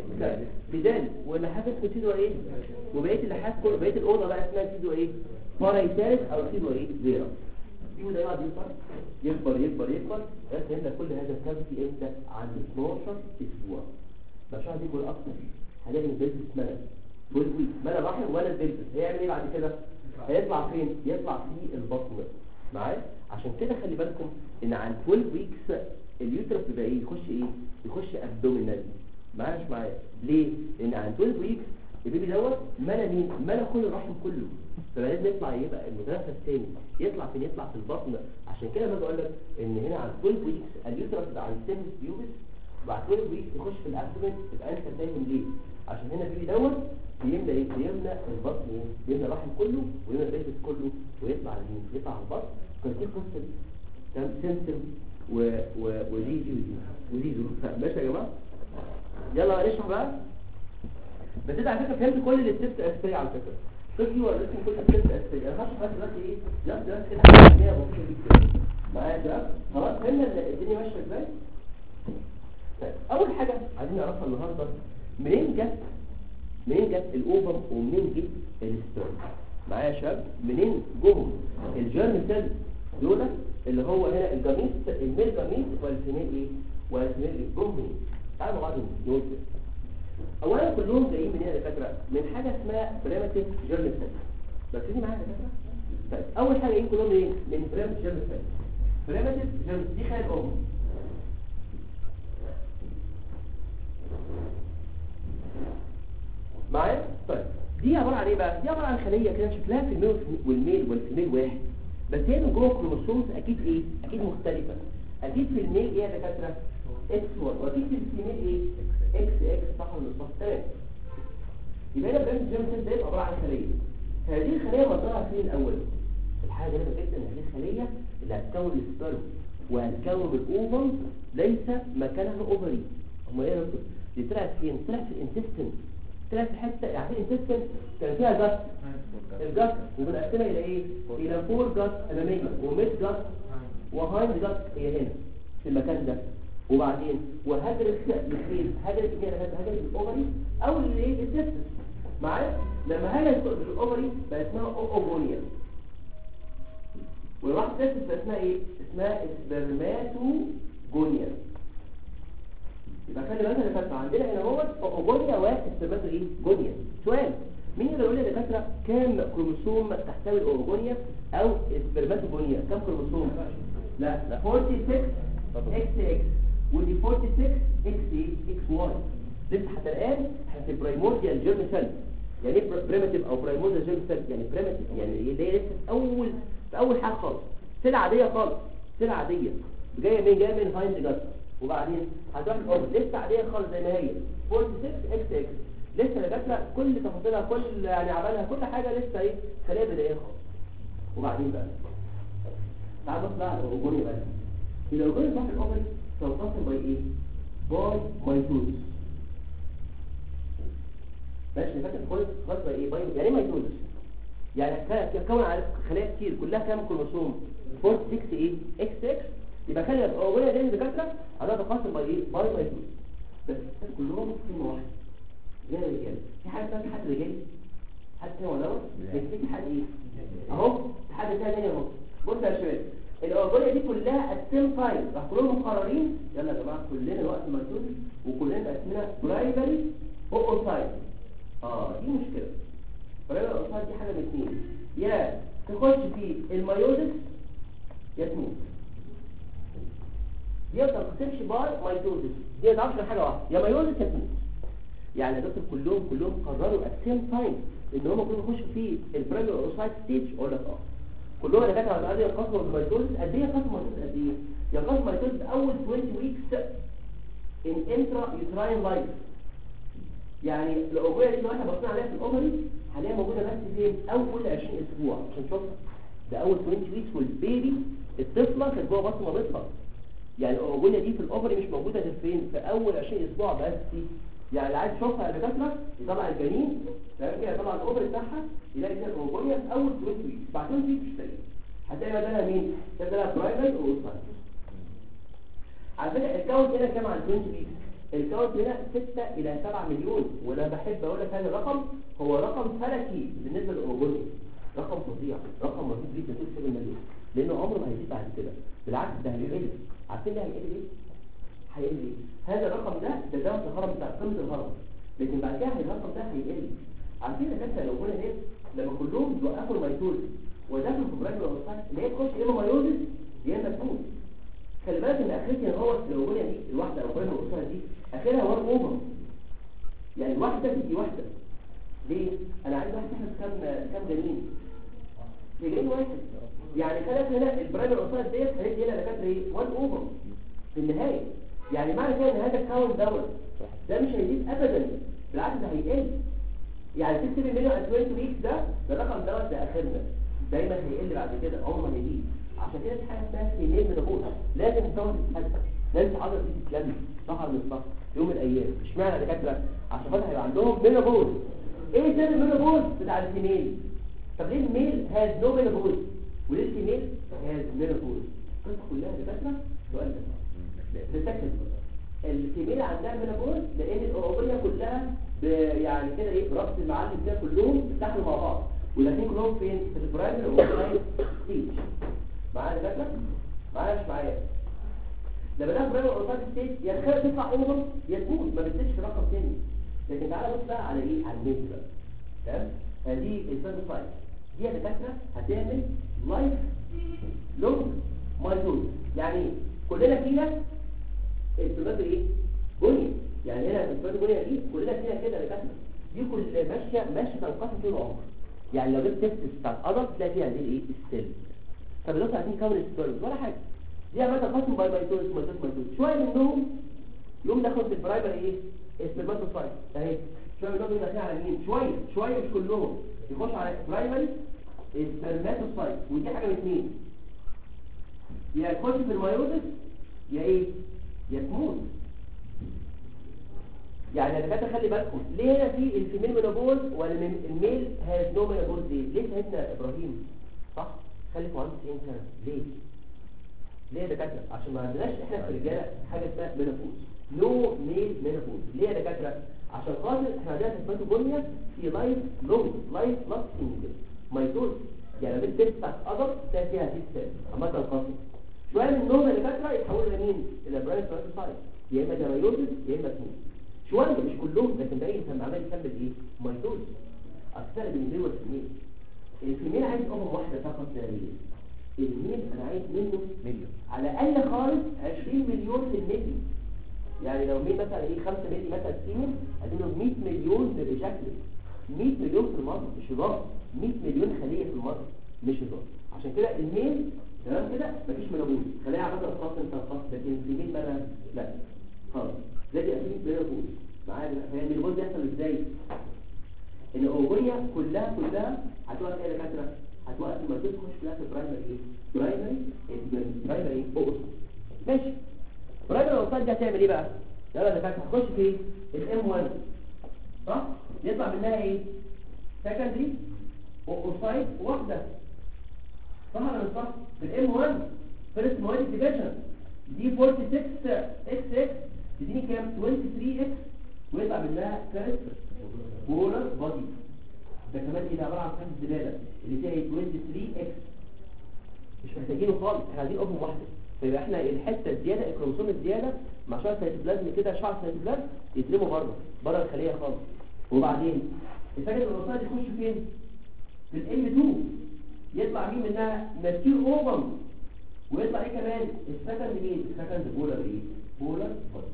بدال واللحاف اسمه سيدوا ايه وبقيت اللحاف كله بقيت الاوضه بقى اسمها سيدوا ايه بارايتاليس او سيدوا ايه زيرو الفيو ده يقعد يكبر يكبر يكبر يكبر بس هنا كل هذا الكافيتي امتى عند 12 اسبوع مش هقعد يكبر اكتر هلاقي البيلبس ملل بولوي ملل رحم ولا البيلبس هيعمل ايه بعد كده هيطلع فين يطلع في البطن معايا عشان كده خلي بالكم ان عند 12 ويكس اليوترس بيبقى ايه يخش ايه يخش ابدومينال معايا مش معايا ليه لان عند 12 ويكس البيبي دوت ملا مين ملا كل الرحم كله فلازم يطلع يبقى المدرسة الثاني يطلع فين يطلع في البطن عشان كده باجي اقول لك ان هنا عند 12 ويكس اليوترس ده عند سيمس بيوبس وبعد 12 ويكس يخش في الابدومين يبقى انت فاهم ليه عشان هنا البيبي دوت بيملى ايه بيملى البطن ايه بيملى الرحم كله ويملى البيبس كله ويطلع لمين يطلع على البطن كان في قصه كان سمسم و و وزيزي وزيزو ماشي يا جماعه يلا نشرح بقى بس انت على فكره فهمت كل الستبس الاساسيه على فكره طفلي ولا اسم كل الستبس الاساسيه انا هشرح بس دلوقتي ايه جاست بس كده حاجه بسيطه جدا معايا ده خلاص فهمنا الدنيا ماشيه ازاي طيب اول حاجه عايزين نعرفها النهارده منين جت منين جت الاوفر ومنين جه الستيرن معايا يا شباب منين جم الجيرم سيل دول اللي هو هنا الجميس الميل جميس والفيميل ايه والفيميل ايه جم منين تعالوا مع بعض نقول كده اولا كلهم جايين من هنا يا دكاتره من حاجه اسمها بريماتيف جيرمال سيل بس دي معايا يا دكاتره طيب اول حاجه جايين كلهم ايه من بريماتيف جيرمال سيل بريماتيف جيرمال دي خلايا الام معايا طيب دي عباره عن ايه بقى دي عباره عن خليه كده شكلها في الميل والميل والفيميل واحد بس هي من جوه الكروموسومز اكيد ايه اكيد مختلفه اكيد في الميل ايه يا دكاتره اكس 1 واكيد في الفيميل ايه اكس اكس صح ولا صح تمام يبقى هنا برنامج جيم ده عباره عن خليه هذه الخليه مصدرها فين الاول الحاجه جامده جدا ان هذه الخليه اللي هتكون السبرم وهتكون الاوفم ليس مكانها اوفري امال ايه يا دكتور دي طلعت فين طلعت في الانتستين طلعت في حته يعني الانتستين كان فيها جت الجت وبنقسمها الى ايه الى فور جت اماميه وميد جت وهايند جت هي هنا في المكان ده وبعدين وهجرة الخيل هجرة مين هجرة الاوفري او الايه التستس معايا لما هجرة الاوفري بقى اسمها اوفونيا والواحد تستس بقى اسمها ايه اسمها سبرماتوجونيا يبقى خلي بالك يا دكاتره عندنا هنا هو اوجونيا وسبرماتو ايه جونيا سؤال مين يقدر يقول لي يا دكاتره كام كروموسوم تحتوي الاوجونيا او سبرماتوجونيا كام كروموسوم لا لا 46 اكس اكس ودي 46 اكس ايه اكس واي لسه حتى الان احنا في برايمورديال جيرم سيل يعني ايه بريماتيف او برايمورديال جيرم سيل يعني بريماتيف يعني ايه ده لسه في اول في اول حاجه خالص سيل عاديه خالص سيل عاديه جايه من جايه من هايند جاست وبعدين هتروح الاوفر لسه عاديه خالص زي ما هي 46 اكس اكس لسه دكاتره كل تفاصيلها كل يعني عملها كل حاجه لسه ايه خليه بدائيه خالص وبعدين بقى تعال بص بقى على الاوجوني بقى الاوجوني صح الاوفر تنقسم باي ايه باي مايتوزس ماشي فاكر خالص خالص باي ايه باي يعني ايه مايتوزس يعني تكون على خلايا كتير كلها كام كروموسوم 46 ايه اكس اكس يبقى خلي الاولى دي الدكاتره على تقاسم باي ايه باي مايتوز بس كلهم كلمه واحده زي الرجال في حاجه اسمها حد رجالي حد تاني ولا هو في حد ايه اهو حد تاني اهو بص يا شباب الاورجانيا دي كلها السيم تايم راح كلهم مقررين يلا يا جماعه كلنا وقت مايتوز وكلنا اسمنا برايمري اوسايت اه دي مشكله برايمري اوسايت دي حاجه من اثنين يا تخش في المايوزس يا تموت دي ما تنقسمش باي مايتوزس دي ما تعرفش غير حاجه واحده يا مايوزس يا تموت يعني يا دكتور كلهم كلهم قرروا السيم تايم ان هم كلهم يخشوا في البرايمري اوسايت ستيج اقول لك اه كلهم اللي كانوا على يقسموا الميتوز قد ايه يقسموا الميتوز قد ايه يقسموا الميتوز اول 20 ويكس ان انترا يوتراين لايف يعني الاوفريه دي لو احنا بصينا عليها في الاوفري حاليا موجوده بس فين اول 20 اسبوع عشان نشوفها ده اول 20 ويكس والبيبي الطفله كانت جوه بطن مامتها يعني الاوفريه دي في الاوفري مش موجوده غير فين في اول 20 اسبوع بس يعني اللي عايز يشوفها يا دكاتره يطلع الجنين تمام كده يطلع الاوفر بتاعها يلاقي فيها الاوفريه في اول 20 ويك بعد 20 ويك مش تلاقي هتلاقي بدلها مين بدلها برايفت واوسايت على فكره الكاونت هنا كام على 20 ويك الكاونت هنا 6 الى 7 مليون وانا بحب اقول لك هذا الرقم هو رقم فلكي بالنسبه للاوفريه رقم فظيع رقم رهيب جدا 7 مليون لانه عمره ما هيزيد بعد كده بالعكس ده هيقل عارفين ده هيقل ليه هيقل ايه هذا الرقم ده ده ده الهرم بتاع قيمه الهرم لكن بعد كده الرقم ده هيقل عارفين الناس لو قلنا ايه لما كلهم يوقفوا الميتوز ودخلوا في برايمري اوسايت اللي هي تخش يا اما مايوزس يا اما تموت خلي بالك ان اخرتها هو لو قلنا دي الواحده او برايمري اوسايت دي اخرها وان اوفر يعني الواحده تدي واحده ليه انا عايز واحد تحمل كام كام جنين جنين واحد يعني خلت هنا البرايمري اوسايت ديت هندي هنا دكاتره ايه وان اوفر في النهايه يعني معنى كده ان هذا الكاونت دوت ده مش هيزيد ابدا بالعكس ده هيقل يعني 6 مليون 20 ويكس ده ده الرقم دوت ده اخرنا دايما هيقل بعد كده عمره ما هيزيد عشان كده في حاجه اسمها سنين من لازم تقعد تتحدث لازم تعرف دي تتلم ظهر من الصف يوم من الايام اشمعنى يا دكاتره عشان خاطر هيبقى عندهم مينوبوز ايه سبب المينوبوز بتاع الفيميل طب ليه الميل هاز نو مينوبوز وليه الفيميل هاز مينوبوز القصه كلها يا دكاتره سؤال ده السكند الفيميل عندها مينوبوز لان الاوروبيه كلها يعني كده ايه ربط المعلم ده كلهم اتدخلوا مع بعض ولكن كلهم فين في البرايمري اوروبيه ستيج معايا يا دكاتره معايا مش معايا لما ناخد برايمري اوتايت ستيت يا تخيل تطلع اوفر يا تموت ما بتزيدش في رقم تاني لكن تعالى بص بقى على ايه على الميز بقى تمام هذه الفيرموسايت دي يا دكاتره هتعمل لايف لونج مايتوز يعني ايه كلنا فينا السلوبات ايه بني يعني هنا السلوبات البنيه دي كلنا فينا كده يا دكاتره دي كل ماشيه ماشيه تنقسم طول العمر يعني لو جبت تيست بتاع الادلت تلاقي فيها هذه الايه السيل طب دلوقتي عايزين نكون ستوريز ولا حاجه دي عماله تنقسم باي مايتوز مايتوز مايتوز شويه منهم يوم ناخد في البرايمري ايه اسمرماتوسايت اهي شويه منهم يبقى على مين شويه شويه مش كلهم يخش على برايمري اسمرماتوسايت ودي حاجه من اثنين يا تخش في المايوزس يا ايه يا تموت يعني يا دكاتره خلي بالكم ليه هنا في الفيميل مينوبوز ولا الميل هاز نو مينوبوز ليه ليه سيدنا ابراهيم صح خلي عنده 90 سنه ليه ليه يا دكاتره عشان ما عندناش احنا في الرجاله حاجه اسمها مينوبوز نو ميل مينوبوز ليه يا دكاتره عشان خاطر احنا عندنا سيمباتوجونيا في لايف لونج لايف لاستنج مايتوز يعني لو التست بتاعت ادر تلاقي فيها هذه السيل عمال تنقسم شويه من النوم اللي دكاتره يتحولوا لمين الى براين سايت يا اما جرايوزس يا اما تموت شويه مش كلهم لكن باقي كان عمال يكمل ايه مايتوز اكثر من الميل والفيميل الفيميل عايز ام واحده فقط لا غير الميل انا عايز منه مليون على الاقل خالص 20 مليون في الملي يعني لو مين مثلا ايه 5 ملي مثلا سيمن اديله 100 مليون بشكل 100 مليون في المرة مش هزار 100 مليون خلية في المرة مش هزار عشان كده الميل تمام كده مفيش ميلابول خليها عبادة خاص انت خاص لكن الفيميل بقى لا خالص لكن اكيد ميلابول معايا هي الميلابول ده يحصل ازاي ان الاوبريا كلها كلها هتوقف ايه يا دكاتره هتوقف لما تخش كلها في برايمري ايه برايمري برايمري ايه اوس ماشي برايمري اوسات دي هتعمل ايه بقى يلا يا دكاتره هتخش في الام 1 صح يطلع منها ايه سكندري اوسايد واحده صح ولا مش صح الام 1 فيرست مواد ديفيجن دي 46 اكس اكس تديني كام 23 اكس ويطلع منها كاركتر بولر بودي ده كمان ايه ده عباره عن خمس زباله اللي فيها 23 اكس مش محتاجينه خالص احنا عايزين اوبن واحده فيبقى احنا الحته الزياده الكروموسوم الزياده مع شعر سيتوبلازم كده شعر سيتوبلازم يترموا بره بره الخليه خالص وبعدين الفاجة الوسطى دي تخش فين في الام 2 يطلع مين منها ماتير اوفم ويطلع ايه كمان السكند مين السكند بولر ايه بولر بودي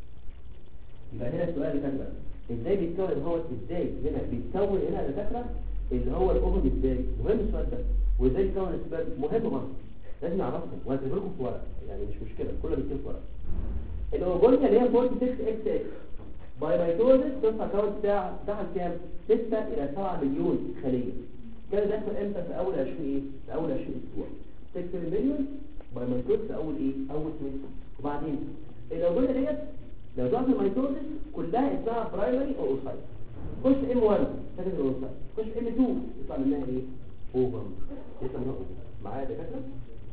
يبقى هنا السؤال اللي كان بقى ازاي بيتكون هو ازاي هنا بيتكون هنا الدكاتره اللي هو الاوفم ازاي مهم السؤال ده وازاي بيتكون الاسباب مهم برضه لازم نعرفهم وهكتب لكم في ورق يعني مش مشكله كله بيكتب في ورق الاوجونيا اللي هي 46 اكس اكس باي ميتوزس توصل كاونت بتاع بتاعها كام 6 الى 7 مليون خليه كان ده يحصل امتى في اول 20 ايه في اول 20 اسبوع 6 مليون باي ميتوزس في اول ايه اول 2 وبعدين الاوجونيا ديت لو ضغط الميتوزس كلها اسمها برايمري او اوسايت خش ام 1 سكند اوسايت خش ام 2 يطلع منها ايه اوفر يطلع منها اوفر معايا دكاتره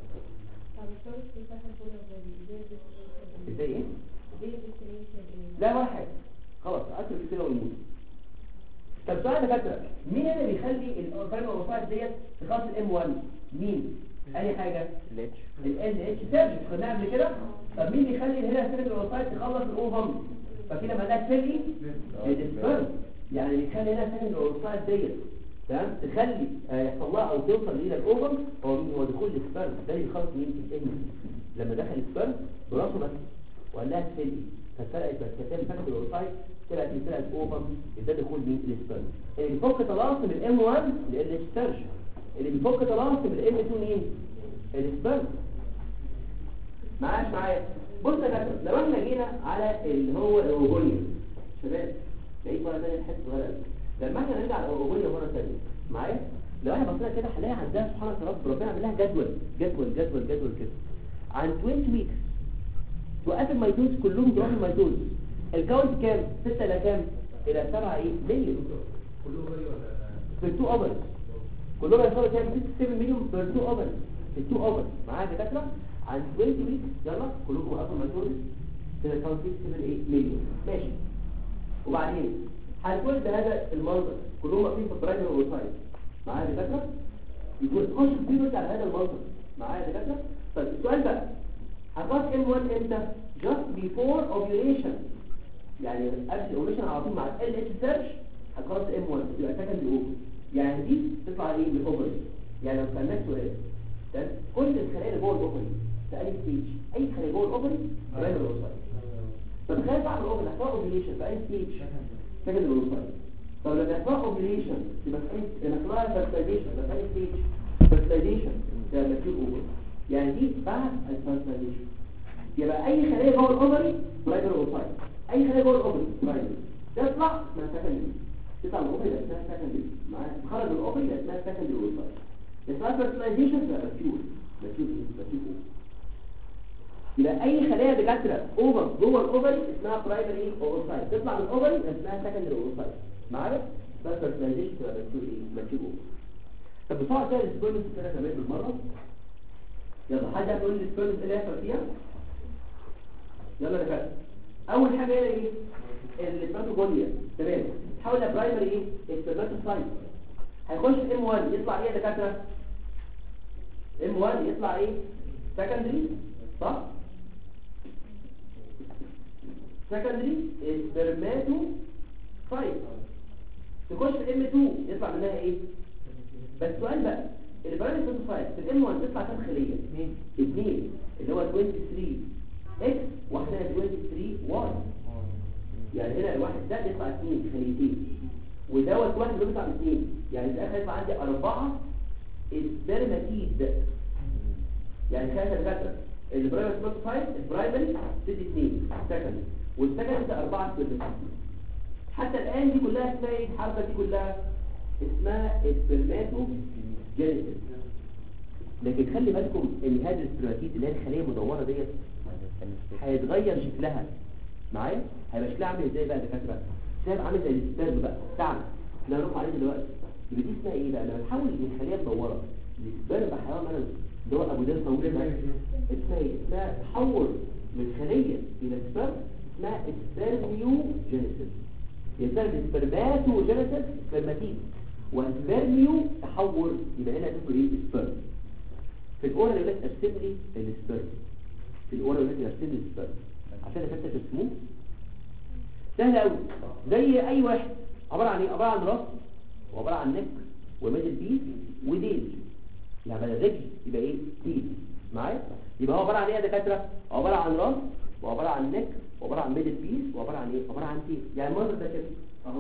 ازاي ايه لا ولا حاجه خلاص اترك كده ويموت طب سؤال يا دكاتره مين اللي بيخلي الفايبر وسايت ديت تخلص الام 1 مين اي حاجه الاتش ال اتش سيرج خدناها قبل كده طب مين بيخلي هنا الفايبر وسايت تخلص الاوفم فكده ما ده سيلي السبرم يعني بيخلي هنا الفايبر وسايت ديت تمام تخلي آه، يحصل لها او توصل الى الاوفم هو مين هو دخول السبرم ده اللي بيخلص مين في الام لما دخل السبرم براسه بس وقال لها سيلي ففرقت بس كتاب فاكر الوسايت طلعت طلعت اوفر ده دخول مين الاسبرم اللي بيفك طلاسم الام 1 اللي سيرش اللي بيفك طلاسم الام 2 مين الاسبرم معاش معايا بص يا كابتن لو احنا جينا على اللي هو الاوفوليا شباب لقيت مره ثانيه الحته صغيره قوي لما احنا نرجع على الاوفوليا مره ثانيه معايا لو احنا بصينا كده هنلاقي عندها سبحان الله رب ربنا عامل لها جدول جدول جدول جدول كده عن 20 ويكس توقف الميتوز كلهم تروح الميتوز الكاونت كام 6 الى كام الى 7 ايه مليون في 2 اوفرز كلهم يوصلوا كام 6 مليون في 2 اوفرز في 2 اوفرز معايا دكاتره عن 20 ويك يلا كلكم وقفوا الميتوز كده كاونت 6 ايه مليون ماشي وبعدين هنقول بهذا المنظر كلهم واقفين في البرايمري وسايد معايا دكاتره يقول خش كبير على هذا المنظر معايا دكاتره طيب السؤال بقى هتخلص M1 امتى just before ovulation يعني قبل الاوفيشن على طول مع ال اتش سيرش هتخلص M1 يبقى سكند اوفر يعني دي تطلع ايه من الاوفري يعني لو سالناك سؤال تمام كل الخلايا اللي جوه الاوفري في اي ستيج اي خليه جوه الاوفري قريبه من الاوفري طب تخيل بعد الاوفري هتلاقي اوفيليشن في اي ستيج سكند الاوفري طب لما يحصل اوفيليشن يبقى في اي لما يحصل فيرتيلايزيشن يبقى في اي ستيج فيرتيلايزيشن ده ماتيور اوفر يعني دي بعد الفيرتيلايزيشن يبقى اي خليه جوه الاوفري قريبه من الاوفري اي خليه جوه الاوفري قريبه تطلع اسمها سكندري تطلع من الاوفري اسمها سكندري معايا تخرج من الاوفري اسمها سكندري اوفري اسمها فيرتيلايزيشن تبقى ماتيور ماتيور ماتيور يبقى اي خلايا دكاتره اوفر جوه الاوفري اسمها برايمري اوفرسايت تطلع من الاوفري اسمها سكندري اوفرسايت معايا بس فيرتيلايزيشن تبقى ماتيور ايه ماتيور اوفر طب بسرعه كده السبيرمز كده كمان بالمره يلا حد هتقول لي السبيرمز ايه اللي هيحصل فيها يلا يا دكاتره اول حاجه هنا ايه البروتوجونيا تمام تحول لبرايمري ايه السبيرماتوسايت هيخش في ام 1 يطلع ايه يا دكاتره ام 1 يطلع ايه سكندري صح سكندري سبرماتوسايت تخش في ام 2 يطلع منها ايه بس سؤال بقى البرايمري سبيرماتوسايت في الام 1 تطلع كام خليه اثنين اللي هو 23 اكس واحده 23 واي يعني هنا الواحد ده يطلع اثنين خليتين ودوت واحد بيطلع اثنين يعني في الاخر يطلع عندي اربعه سبرماتيد يعني خلاص الفكره البرايمري سبوتيفايد البرايمري تدي اثنين سكند والسكند ده اربعه سبرماتيد حتى الان دي كلها اسمها ايه الحركه دي كلها اسمها سبرماتو جينيسيس لكن خلي بالكم ان هذه السبرماتيد اللي هي الخليه المدوره ديت هيتغير شكلها معايا هيبقى شكلها عامل ازاي بقى يا دكاتره شايف عامل زي السبرم بقى بتاعنا اللي هنروح عليه دلوقتي يبقى دي اسمها ايه بقى لما تحول من خليه مدوره لسبرم بحيوان مثلا اللي هو ابو دير طويل ده اسمها ايه اسمها تحول من خليه الى سبرم اسمها سبرميوجينيسيس يسمى سبرماتوجينيسيس سبرماتيد وسبرميو تحول يبقى هنا اسمه ايه سبرم في الاورال يقول لك ارسم لي السبرم في الاورال يقول لك ارسم لي السبرم عشان انت ترسموه سهل قوي زي اي واحد عباره عن ايه عباره عن راس وعباره عن نك وميدل بيس وديل يعني بدل رجل يبقى ايه تيل معايا يبقى هو عباره عن ايه يا دكاتره عباره عن راس وعباره عن نك وعباره عن ميدل بيس وعباره عن ايه عباره عن تيل يعني المنظر ده كده اهو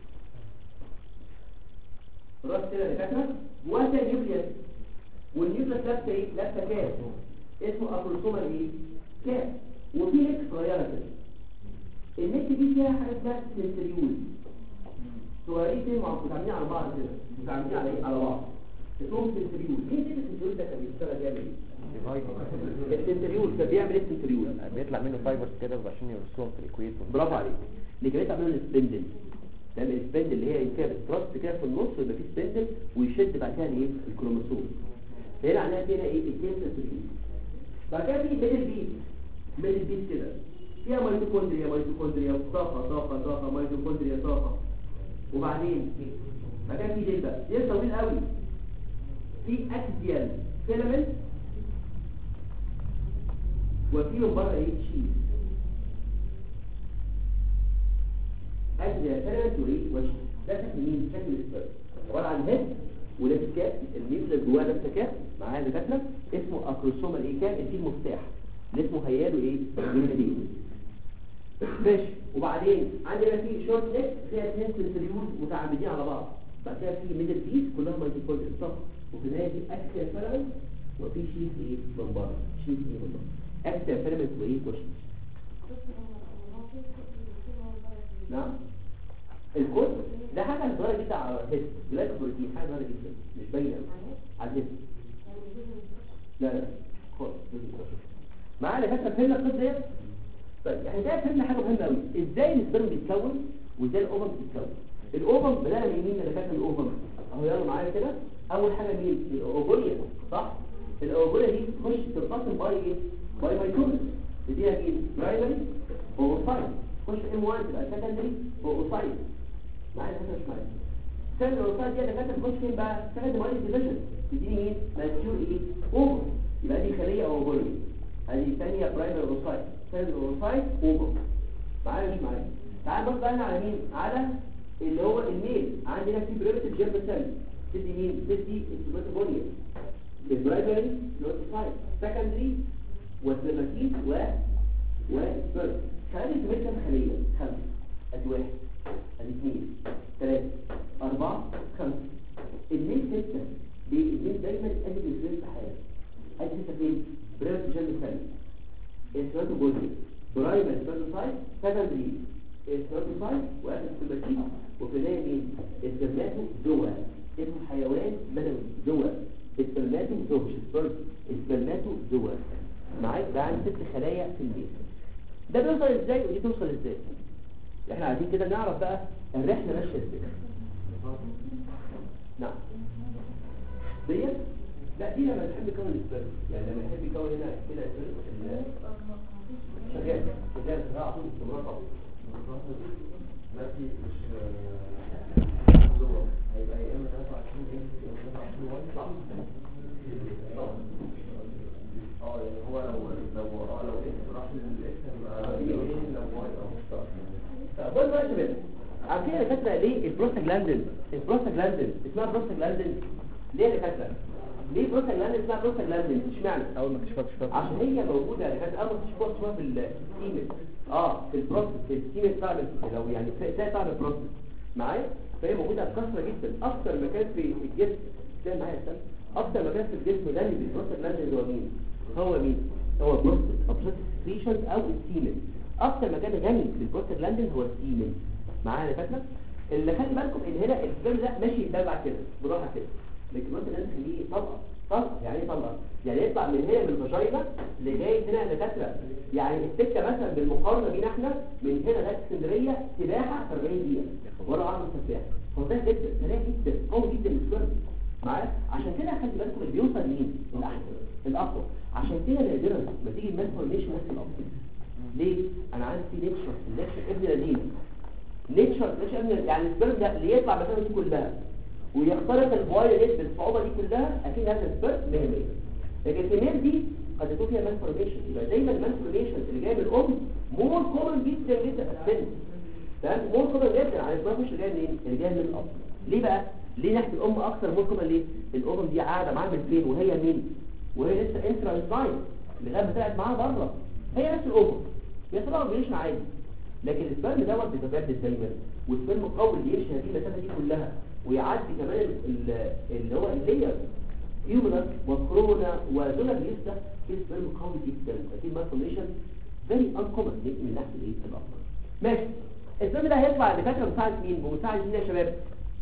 راس كده يا دكاتره جواه نيوكليس والنيوكليس لابسه ايه لابسه كاس اسمه اكروسومال ايه كاس وفي نك صغيره كده النك دي فيها حاجه اسمها سنتريول صغيرين مع متعاملين على بعض كده متعاملين على ايه على بعض اسمهم سنتريول مين دي السنتريول ده كان بيشتغل يعمل ايه السنتريول كان بيعمل ايه السنتريول بيطلع منه فايبرز كده عشان يرسوهم في الاكويتور برافو عليك اللي كان بيطلع منه السبندل ده السبندل اللي هي فيها بترص كده في النص ويبقى فيه سبندل ويشد بعد كده ايه الكروموسوم هنا عندنا هنا ايه اثنين سنتريول بعد كده في ميدل بيت ميدل بيت كده فيها ميتوكوندريا ميتوكوندريا طاقه طاقه طاقه ميتوكوندريا طاقه وبعدين بعد كده في ديل بقى ديل طويل قوي في اكسيال فيلامنت وفي من بره ايه شيز اكسيال فيلامنت وايه وشيز ده شكل مين شكل السبيرم عباره عن هيد ولابس كاب النيوكليس جواه لابسه كاب معاها دكاتره اسمه اكروسومال ايه كاب فيه المفتاح اللي اسمه هيالو ايه جينيتيك ماشي وبعدين عندي بقى في شورت نيك فيها اثنين سنتريول متعامدين على بعض بعد كده في ميدل بيس كلها مالتيبول صف وفي النهايه في اكسيال فيلامنت وفي شيث ايه من بره شيث ايه من بره اكسيال فيلامنت وايه وشيث نعم الكود ده حاجه صغيره جدا على الهيد بلاك بروتين حاجه صغيره جدا مش باينه على الهيد لا لا خالص معانا فاكره فهمنا القصه ديت طيب يعني ده فهمنا حاجه مهمه قوي ازاي السبرم بيتكون وازاي الاوفم بيتكون الاوفم بدانا من يمين اللي فاكر الاوفم اهو يلا معايا كده اول حاجه مين الاوفوليا صح الاوفوليا دي تخش تنقسم باي ايه باي مايتوز دي مين برايمري اوفوسايت تخش ام 1 تبقى سكندري اوفوسايت معايا فاكر مش معايا سكندري اوفوسايت دي اللي فاكر تخش فين بقى سكندري مايتوز ديفيجن تديني مين ماتيور ايه اوفر يبقى دي خليه اوفريه ادي الثانيه برايمري اوروسايت ثاني اوروسايت اوفر معايا مش معايا تعال بص بقى هنا على مين على اللي هو الميل عندنا في بريمتيف جيرم سيل تدي مين تدي السوماتوبونيا البرايمري نوتيفايد سكندري والسيرماتيك و وسبيرم خلي السمير كام خليه خمسه ادي واحد ادي اثنين ثلاثه اربعه خمسه الميل سته ليه الميل دايما ادي الفلوس في حاله ادي سته فين بريمتيف جيرم سيل السوماتوبونيا برايمري سبيرماتيك سكندري السيرفيسايد واخر السماتيك وفي النهايه مين السرماتو زوا اسمه حيوان منوي زوا السرماتو زوا مش السرد السرماتو زوا معاك ده عندي ست خلايا في البيت ده بيوصل ازاي ودي توصل ازاي احنا عايزين كده نعرف بقى الرحله ماشيه ازاي نعم ديت لا دي لما تحب يكون السبرم يعني لما يحب يكون هنا كده السبرم شغال شغال شغال على طول استمرار طبعا ماشي مش هو هيبقى يا اما 23 ايه يا اما 23 واي صح اه يعني هو لو لو اه لو اكس راح للاكس هيبقى ايه لو واي اه بص بقى يا شباب عارفين يا دكاتره ليه البروستاجلاندين البروستاجلاندين اسمها بروستاجلاندين ليه يا دكاتره ليه بروستاجلاندين اسمها بروستاجلاندين اشمعنى اول ما اكتشفت شفت عشان هي موجوده يا دكاتره اول ما تشوفوها تشوفوها في السيمن اه في البروستات في السيمن بتاع ال- لو يعني في بتاع بتاع البروستات معايا فهي موجوده بكثره جدا اكتر مكان في الجسم زي معايا استنى اكتر مكان في الجسم غني بالبروستاجلاندين هو مين هو مين هو البروستات او بروستات او السيمن اكتر مكان غني بالبروستاجلاندين هو السيمن معايا يا فاكره اللي خلي بالكم ان هنا السبرم ده ماشي يتبع كده براحه كده لكن انت لازم تخليه طلقه طلقه يعني ايه طلقه يعني يطلع من هنا من الفاجينا لغايه هنا يا دكاتره يعني السكه مثلا بالمقارنه بينا احنا من هنا لغايه اسكندريه سباحه في 40 دقيقه ولا اعرف سباحه هو ده جدا سريع جدا قوي جدا السبرم معايا عشان كده خلي بالكم اللي بيوصل مين الاحسن الاقوى عشان كده نادرا ما تيجي المالفورميشن نفس الافضل ليه انا عايز في ليكشر الليكشر ابن لذيذ نيتشر مش ابن يعني السبرم ده اللي يطلع مسافه دي كلها ويخترق البوايل دي بالصعوبه دي كلها اكيد هذا السبرم 100 لكن الفيميل دي قد يكون فيها مالفورميشن يبقى دايما المالفورميشن اللي جاي من الام مور كومن جدا جدا في السن تمام مور كومن جدا عن السبرم اللي جاي منين اللي جاي من الاب ليه بقى ليه ناحيه الام اكتر مور كومن ليه الام دي قاعده معاها من فين وهي مين وهي لسه انترا انساين لغايه ما طلعت معاها بره هي نفس الاوفر بيحصل لها اوفريشن عادي لكن السبرم دوت بيتبدل دايما والسبرم قوي اللي يمشي هذه المسافه دي كلها ويعدي كمان ال- ال- اللي هو اللير هيومنس وكورونا ودول بيفتح في سبرم قوي جدا اكيد مالفورميشن فيري انكومن من ناحيه الايه الافكار ماشي السبرم ده هيطلع دكاتره مساعد مين بمساعد مين يا شباب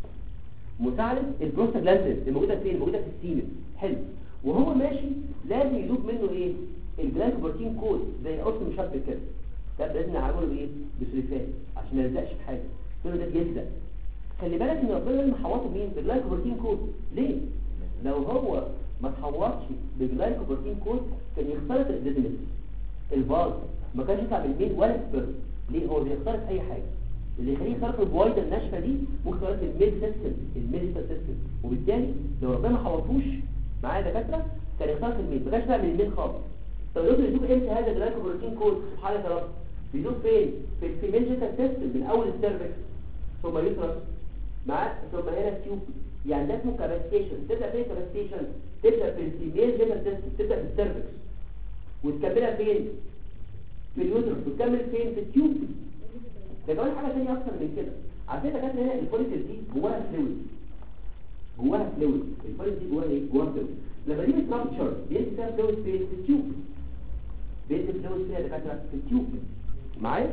مساعدة البروستاجلاندين الموجودة فين؟ الموجودة في السيمن حلو وهو ماشي لازم يدوب منه ايه؟ الجلايكوبروتين كود زي قرص مشبك كده ده لازم نعمله بايه؟ بسلفات عشان ما يلزقش في حاجة كله ده يلزق خلي بالك ان ربنا لازم يحوطه مين؟ بالجلايكوبروتين كود ليه؟ لو هو ما اتحوطش بالجلايكوبروتين كود كان يختلط الديزمس الفاز ما كانش يطلع من الميل ولا السبرم ليه؟ هو بيختلط اي حاجة اللي يخليه يخترق البويضه الناشفه دي ممكن يخترق الميل سيستم الميديكال سيستم وبالتالي لو ربنا ما حوطوش معايا دكاتره كان يخترق الميل ما كانش بقى من الميل خالص طب يقدر يدوب امتى هذا الجلايكوبروتين كود سبحان الله يا رب بيدوب فين في الفيميل جيتال سيستم من اول السيرفكس ثم يوترس معاه ثم هنا التيوب يعني ده اسمه كاباستيشن تبدا فين كاباستيشن تبدا في الفيميل جيتال سيستم تبدا في السيرفكس وتكملها فين في اليوترس وتكمل فين في التيوب ده كمان حاجه ثانيه اكتر من كده عارفين كانت هنا الفوليكل دي جواها فلويد جواها فلويد الفوليكل دي جواها ايه جواها فلويد لما دي ستراكشر بينزل فيها فلويد في في التيوب بينزل فلويد فيها دكاتره في التيوب معايا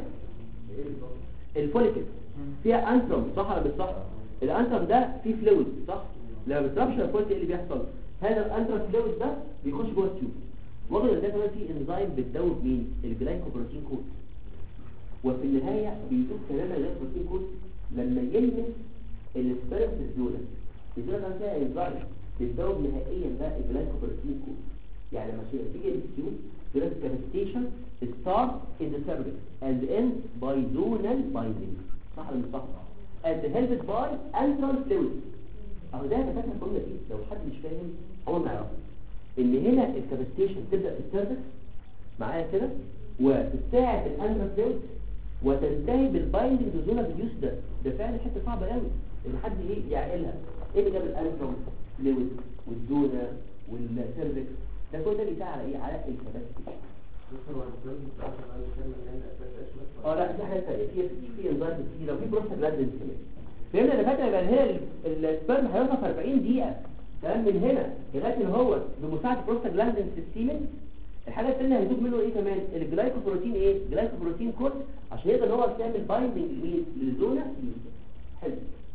الفوليكل فيها انترم صح ولا مش صح الانترم ده فيه فلويد صح لما بترابشر الفوليكل ايه اللي بيحصل هذا الانترم فلويد ده بيخش جوه التيوب واخد ده كمان فيه انزيم بتدوب مين الجلايكوبروتين كود وفي النهاية بيشوف كلام الجلايكوبروتين كود لما يلمس السبرم في الزولة الزولة كان فيها انزيم بتدوب نهائيا بقى الجلايكوبروتين كود يعني لما تيجي التيوب during cavitation start in the cervix and end by zonal binding صح ولا مش صح؟ and helped by antral fluid اهو ده دكاتره الجمله دي لو حد مش فاهم هو ما يعرفش ان هنا الكابستيشن تبدا في السيرفكس معايا كده وتساعد الاندر فلويد وتنتهي بالبايندنج زونا باليوس ده ده فعلا حته صعبه قوي ان حد ايه يعقلها ايه اللي جاب الاندر فلويد والزونا والسيرفكس ده كل ده بيساعد على ايه على الكابستيشن دكتور هو الدكتور بتاع عشان يكمل لنا اساس اشمل اه لا في حاجه ثانيه في في في انزيم كتيره وفي بروستاجلاندين كمان فهمنا انا فاكر يبقى هنا ال- السبرم هيوصل في 40 دقيقه تمام من هنا لغايه ان هو بمساعده بروستاجلاندين في السيمن الحاجه الثانيه هيدوب منه ايه كمان الجلايكوبروتين ايه جلايكوبروتين كود عشان يقدر ان هو يعمل بايندنج لمين للزونه حلو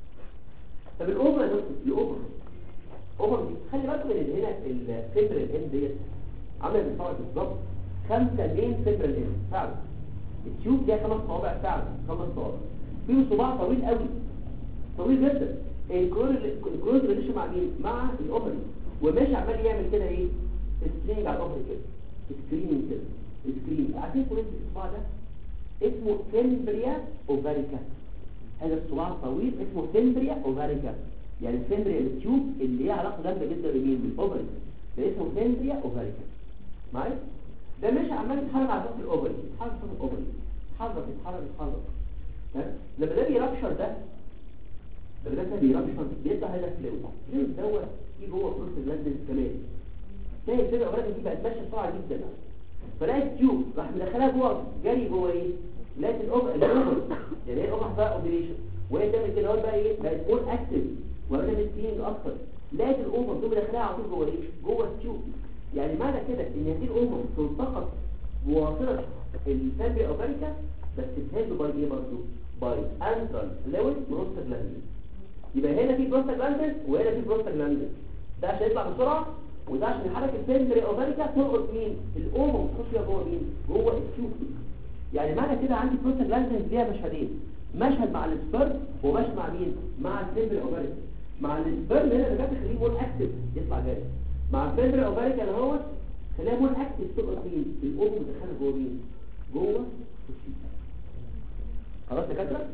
طب الاوفر يا دكتور الاوفر اوفر دي خلي بالكم ان هنا الفبر الان ديت عامله بالصوره بالظبط خمسه مين فبر الان فعلا التيوب ده خمس صوابع فعلا خمس صوابع فيه صباع طويل قوي طويل جدا الكروز ريليشن مع مين مع الاوفري وماشي عمال يعمل كده ايه سكريننج على الاوفري كده سكريننج كده سكريننج عارفين كروز الصباع ده اسمه فيمبريا اوفاريكا هذا الصباع الطويل اسمه فيمبريا اوفاريكا يعني الفيمبريا التيوب اللي ليها علاقه جامده جدا بمين بالاوفري ده اسمه فيمبريا اوفاريكا معايا ده ماشي عمال يتحرك على سطح الاوفري يتحرك سطح الاوفري يتحرك يتحرك يتحرك تمام؟ لما ده بيرابشر ده لما ده بيرابشر بيطلع هذا الفلويد الفلويد دوت في جوه بروست جلاندز كمان تلاقي كده الاوراق دي بقت ماشيه بسرعه جدا فلاقي التيوب راح مدخلها جوه جري جوه ايه لقيت الاوفر الاوفر يعني ايه الاوفر بقى اوبريشن وهي تعمل كده اهو بقى ايه بقت مور اكتف وعملت سكريننج اكتر لقيت الاوفر دول مدخلها على طول جوه ايه جوه التيوب يعني معنى كده ان هذه الاوفر تلتقط بواسطه الفالبي اوفريكا بس تتهد باي ايه برضه باي انترال فلويد بروستاجلاندين يبقى هنا في بروستاجلاندين وهنا في بروستاجلاندين ده عشان يطلع بسرعه وده عشان يحرك الفالبي اوفريكا تلقط مين الاوفر تخش فيها جوه مين جوه التيوب يعني معنى كده عندي بروستاجلاندين ليها مشهدين مشهد مع السبرم ومشهد مع مين مع الفالبي اوفريكا مع السبرم هنا اللي بتخليه مور اكتف يطلع جاري مع الفالبي اوفريكا اللي هو خليها مور اكتف تلقط مين الاوفر مدخلها جوه مين جوه التيوب خلاص يا دكاتره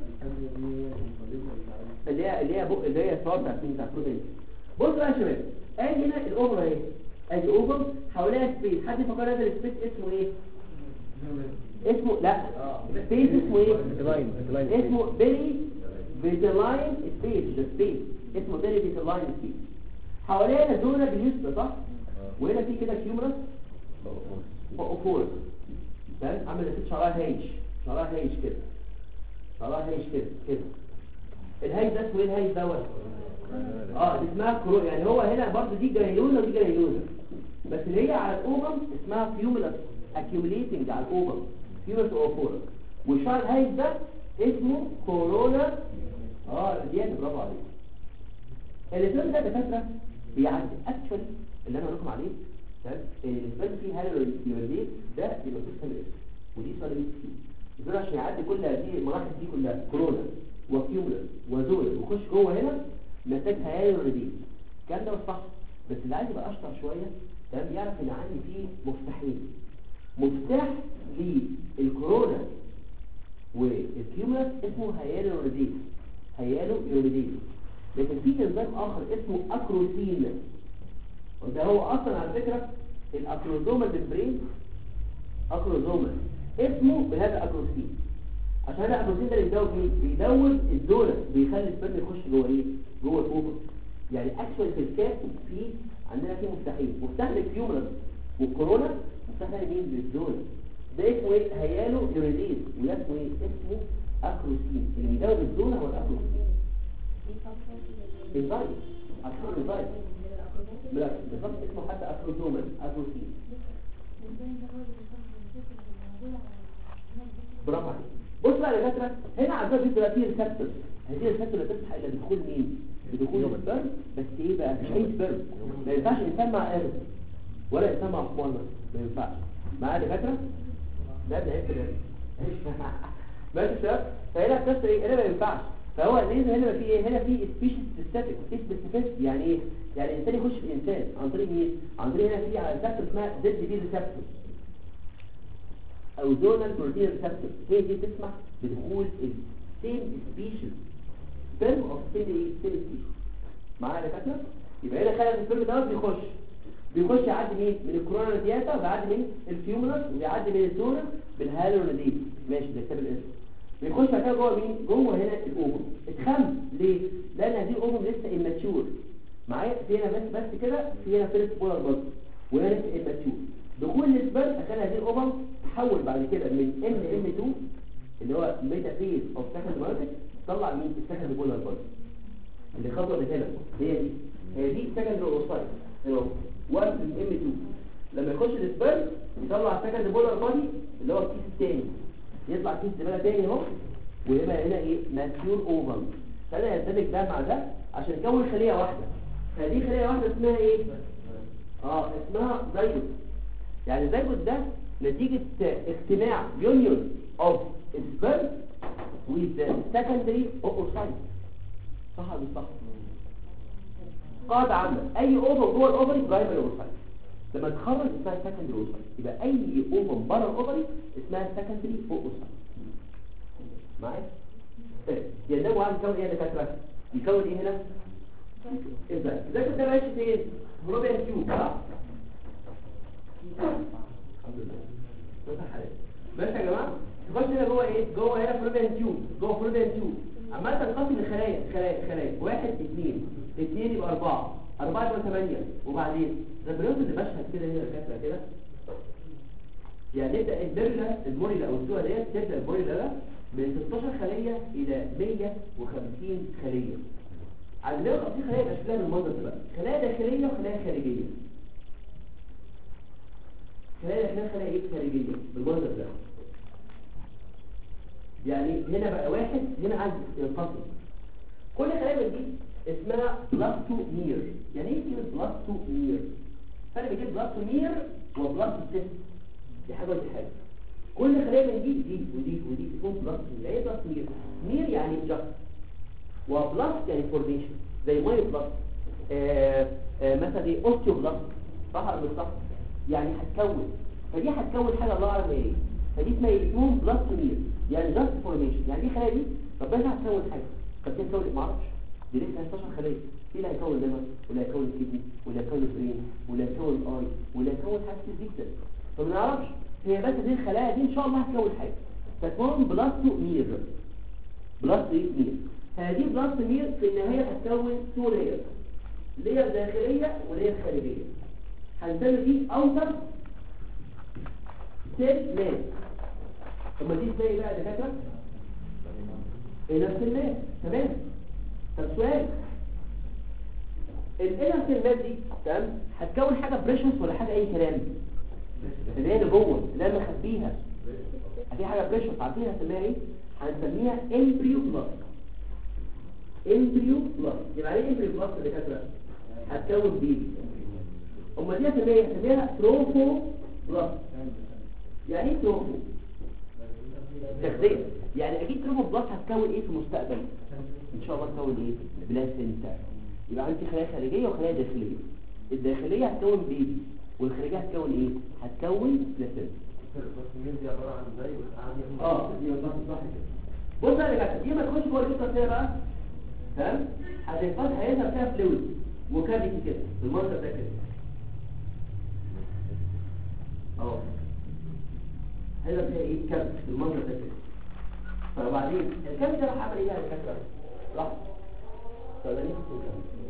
اللي هي اللي هي بق اللي هي الصور بتاعت مين بتاعت البروتين بص بقى يا شباب ادي هنا الاوفر اهي ادي اوفر حواليها سبيس حد فكر هذا السبيس اسمه ايه اسمه لا سبيس اسمه ايه اسمه بيري فيتلاين سبيس ده سبيس اسمه بيري فيتلاين سبيس حواليها زونه باليسرى صح وهنا في كده كيومرس فوق تمام عامل زي شعرها هيش شعرها هيش كده شعرها هيش كده كده الهيش ده اسمه ايه الهيش دوت اه دي اسمها كرو يعني هو هنا برضه دي جرانيولوزا ودي جرانيولوزا بس اللي هي على الاوفم اسمها فيوميلس accumulating على الاوفم فيوميلس اوفورا والشعر الهيش ده اسمه كورونا اه ديانة برافو عليك الاثنين ده دكاتره بيعدي اكشولي اللي انا هقول لكم عليه تمام الاسبان فيه هالوريديت ده يبقى فيه كامل ودي صار فيه دول عشان يعدي كل هذه المراحل دي كلها كورونا وكيومولر وزول وخش جوه هنا محتاج هالوريديت الكلام ده مش صح بس اللي عايز يبقى اشطر شويه تمام يعرف ان عندي فيه مفتاحين مفتاح للكورونا والكيومولر اسمه هيالوريديت هيالوريديت لكن في انزيم اخر اسمه اكروسين وده هو اصلا على فكرة الاكروزومال ممبرين اكروزومال اسمه بهذا اكروسين عشان هذا الاكروسين ده اللي بيزود مين بيزود الدوله بيخلي السبرم يخش جوه ايه جوه الاوفر يعني اكشوال في الكاس في عندنا فيه مفتاحين مفتاح للكيومرس والكورونا مفتاح لمين للدوله ده اسمه ايه هيالو يوريديز وده اسمه ايه اسمه اكروسين اللي بيزود الدوله هو الاكروسين انزايم اكروسين انزايم بالعكس بالظبط اسمه حتى افروزومال افروسين برافو عليك بص بقى يا دكاتره هنا عندنا في دلوقتي ريسبتور هذه الريسبتور اللي بتفتح الى دخول مين بدخول السبرم بس ايه بقى مش اي سبرم ما ينفعش انسان مع قرد ولا انسان مع حمار ما ينفعش معايا يا دكاتره ده ده هيك ماشي يا شباب فهنا القصه ايه هنا ما ينفعش فهو ليه هنا في ايه هنا في سبيشيز سبيسيفيك سبيسيفيك يعني ايه يعني الانسان يخش في الانسان عن طريق مين عن طريق هنا في على ريسبتور اسمها زد بي ريسبتور او زونال بروتين ريسبتور هي دي تسمح بدخول السيم سبيشيز سبرم اوف سيم سيم سبيشيز معايا يا دكاتره يبقى هنا خلى السبرم دوت بيخش بيخش يعدي مين من الكورونا دياتا وبيعدي من الفيومنس وبيعدي من الزونس بالهالوريديز ماشي ده كتاب الاسم بيخش بعد كده جوه مين جوه هنا الاوفر اتخم ليه لان هذه الاوفر لسه اماتشور معايا في هنا بس بس كده في هنا فيرست بولار بس وهنا لسه اماتشور دخول السبرم عشان هذه الاوفر تحول بعد كده من ام ام 2 اللي هو ميتا فيز اوف سكند ماركت طلع مين السكند بولار بس اللي خطوه اللي هنا هي دي هي دي سكند اوسايت هنا 1 ام 2 لما يخش السبرم يطلع سكند بولار بادي اللي هو الكيس الثاني يطلع كيس زباله تاني اهو ويبقى هنا ايه ماتيور اوفر فده يندمج ده مع ده عشان يكون خليه واحده فدي خليه واحده اسمها ايه اه اسمها زيجوت يعني زيجوت ده نتيجه اجتماع يونيون اوف سبرم with secondary oocyte صح ولا مش صح قاعده عامه اي اوفر جوه الاوفري برايمري اوفري لما تخرج اسمها سكندري اوفري يبقى اي اوفر بره الاوفري اسمها سكندري اوفري معايا طيب يعني ده معاه يكون ايه يا دكاتره يكون ايه هنا ازاي ازاي ده ماشي فين هروبيان تيوب صح الحمد لله ده حلال بس يا جماعه تخش هنا جوه ايه جوه هنا فلوبيان تيوب جوه فلوبيان تيوب عمال تنقسم لخلايا خلايا خلايا واحد اثنين اثنين يبقى اربعه اربعه يبقى ثمانيه وبعدين لما يوصل لمشهد كده هنا كاتبه كده يعني نبدا البرله الموريلا او السوى ديت تبدا الموريلا ده من 16 خليه الى 150 خليه عند 150 خليه يبقى شكلها بالمنظر ده بقى خلايا داخليه وخلايا خارجيه خلايا داخليه خلايا ايه خارجيه بالمنظر ده يعني هنا بقى واحد هنا عايز ينفصل كل خلايا من دي اسمها بلاستومير يعني ايه كلمه بلاستومير فرق بين بلاستومير وبلاستوسيست دي حاجه ودي حاجه كل خلايا من دي دي ودي ودي اسمهم بلاستومير يعني ايه بلاستومير مير يعني جاست وبلاست يعني فورميشن زي مايو بلاست آه آه مثلا ايه اوستيو بلاست صح ولا مش صح يعني هتكون فدي هتكون حاجه الله اعلم ايه فدي اسمها ايه اسمهم بلاستومير يعني جاست فورميشن يعني دي خلايا دي طب بس هتكون حاجه طب دي هتكون ما اعرفش دي لسه 16 خليه في اللي هيكون ليفر ولا هيكون كدني ولا هيكون برين ولا هيكون اي ولا هيكون حاجه كتير جدا فما نعرفش هي بس دي الخلايا دي ان شاء الله هتكون حاجه فتكون بلاستومير بلاستومير هذه بلاستومير في النهايه هتكون تو لاير لاير داخليه ولاير خارجيه هنسمي دي اوتر سيل لاير طب ما دي ازاي بقى يا دكاتره ايه نفس الناس تمام طب سؤال الانر سيلات دي تمام هتكون حاجه بريشنس ولا حاجه اي كلام اللي هي اللي جوه اللي انا مخبيها هتلاقي حاجه بريشنس عارفين هنسميها ايه هنسميها امبريو بلس امبريو بلس يبقى عليه امبريو بلس يا دكاتره هتكون بيبي امال دي هسميها ايه هسميها تروفو بلس يعني ايه تروفو تغذية يعني اكيد تروفو بلس هتكون ايه في المستقبل ان شاء الله تكون ايه بلاسنتا يبقى عندي خلايا خارجية وخلايا داخلية الداخلية هتكون بيبي والخارجية هتكون ايه هتكون بلاسنتا دي عبارة عن زي وتعامل اه دي صح صح كده بص بقى يا جماعه دي ما تخش جوه اليوتر كده بقى تمام هتنفض هيظهر فيها فلويد وكافيتي كده بالمنظر ده كده اهو هيظهر فيها ايه كافيتي بالمنظر ده كده طب وبعدين الكافيتي ده راح عمل ايه بقى الكافيتي راح طب ده ليه اسمه كافيتي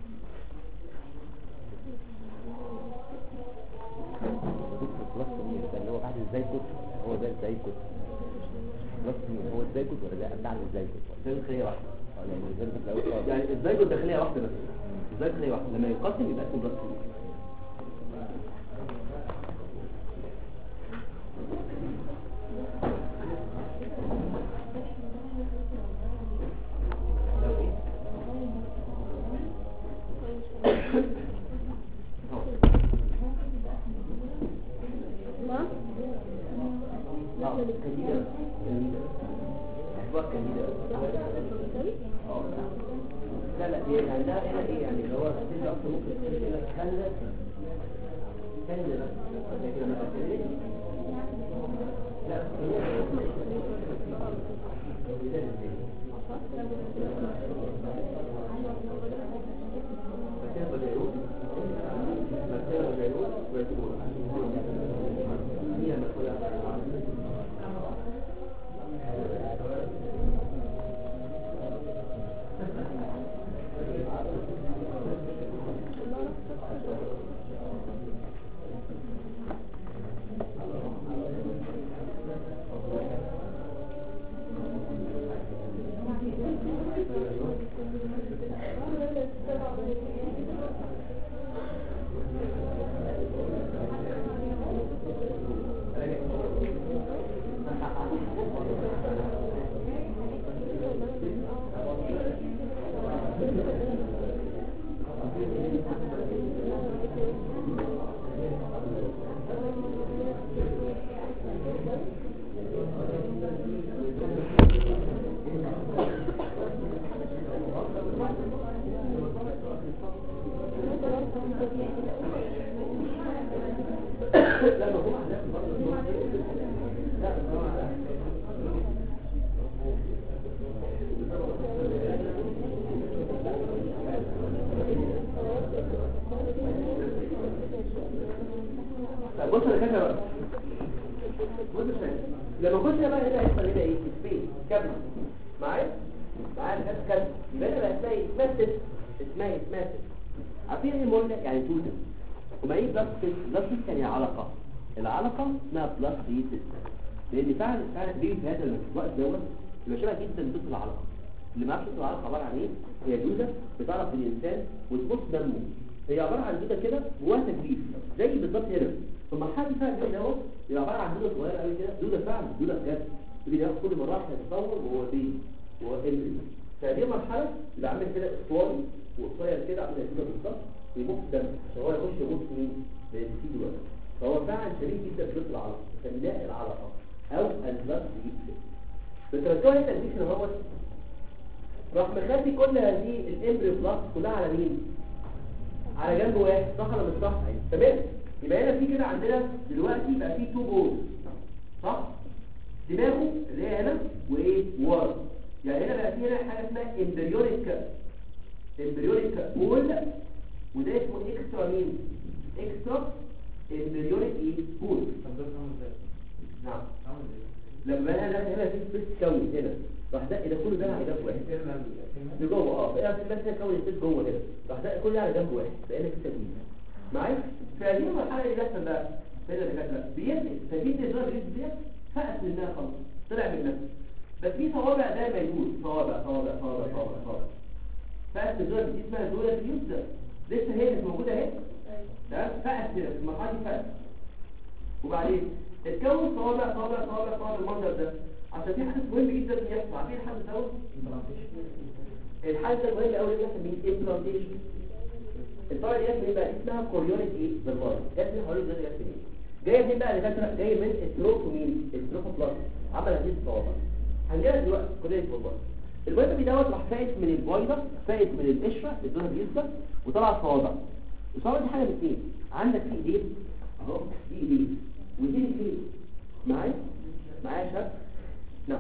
بلس مين ده اللي هو بعد الزيكوت هو ده الزيكوت بلس مين هو الزيكوت ولا ده بعد الزيكوت ده الخليه واحده اه يعني الزيكوت الاول اه يعني الزيجو الداخليه واحده بس الزيجو الداخليه واحده لما ينقسم يبقى اسمه بلس اه كنديدا كنديدا احباب كنديدا اه لا لا هي عندها هنا ايه يعني اللي هو تيجي اكتر ممكن تيجي هنا كندا كندا لكن لما تتكلم لا هي كاتبه معايا معايا كاتبه كاتبه يبقى انا بقى اسمها ايه اسمها ست اسمها ايه اسمها ست عارفين ايه المولى يعني توتم وما ايه بلس ست بلس ست يعني علاقه العلاقه اسمها بلس دي ست لان فعلا فعلا بيجي في هذا الوقت دوت يبقى شبه جدا ضد العلاقه اللي ما يعرفش العلاقه عباره عن ايه هي دوده بتعرف الانسان وتبص دمه هي عباره عن دوده كده جواها تجويف زي بالظبط هنا في المرحله دي فعلا كده اهو يبقى عباره عن دوده صغيره قوي كده دوده فعلا دوده بجد تيجي ده كل مره هتتطور وهو بيبي وهو امري فهذه المرحله يبقى عامل كده اسطواني وقصير كده عامل كده بالظبط ويبص دم عشان هو يخش يبص مين في دلوقتي فهو فعلا شبيه جدا بضد العلاقه سميناه العلاقه او البلس دي بس رجعوا هنا التلفزيون اهوت راح مخلي كل هذه الامبريو بلس كلها على مين على جنب واحد صح ولا مش صح تمام يبقى هنا في كده عندنا دلوقتي بقى في تو بول صح دماغه اللي هي هنا وايه ورا يعني هنا بقى في هنا حاجه اسمها امبريونيك امبريونيك بول وده اسمه اكسترا مين اكسترا امبريونيك ايه بول نعم لما انا هنا هنا في سبيس كون هنا راح ده ده كله ده على جنب واحد اللي جوه اه بقى في مثلا كون السبيس جوه هنا راح ده كله على جنب واحد بقينا في تمرين معايا فهذه المرحله اللي بيحصل بقى هنا اللي كانت بينزل فدي النظام ديت فقت منها خلاص طلع منها بس في صوابع دايما يدور صوابع صوابع صوابع صوابع صوابع فقت النظام دي اسمها دوله فيوزر لسه هي مش موجوده اهي تمام فقت كده في المرحله دي فقت وبعدين اتكون صوابع صوابع صوابع صوابع المنظر ده عشان في حدث مهم جدا بيحصل عارفين الحدث دوت الحدث ده مهم قوي بيحصل من امبلانتيشن الطريقه دي اسمها ايه بقى اسمها كوريونيك ايه بالمره جت من حوالي ده جت منين جايه منين بقى دكاتره جايه من التروفومين التروفوبلاست عمل هذه الصوابع هنجيلها دلوقتي كوريونيك بالمره الفيتامين دوت راح فايت من البويضه فايت من القشره الدهن بيثبت وطلع صوابع الصوابع دي حاجه من اثنين عندك في ايدين اهو في ايدين ودي الايدين معايا معايا يا شباب نعم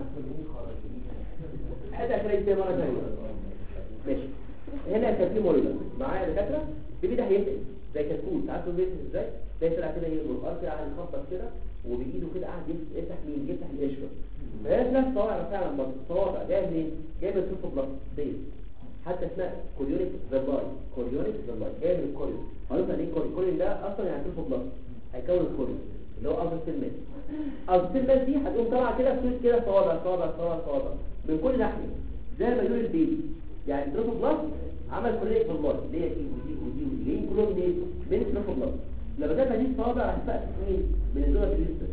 حد اخرج زي مره ثانيه ماشي هنا كان في مريضه معايا دكاتره بيبي ده هينقل زي كتكوت عارفوا بينقل ازاي زي طلع كده يقول الارض قاعد يخبط كده وبايده كده قاعد يفتح مين يفتح القشره فهي نفس صوابع فعلا برضه صوابع جايه منين جايه من التروفوبلاست بيز حتى اسمها كوريونيك فيرلاي كوريونيك فيرلاي جايه من الكوريون هنقول ليه كوريون الكوريون ده اصلا يعني تروفوبلاست هيكون الكوريون اللي هو ارض السلمات ارض السلمات دي هتقوم طالعه كده بصوت كده صوابع صوابع صوابع صوابع من كل ناحيه زي ما يقول البيبي يعني التروفوبلاست عمل كوريونيك فيرلاي اللي هي دي ودي ودي ودي جايين كلهم منين من التروفوبلاست لما جت هذه الصوابع راح تفقس مين من الدول الجديده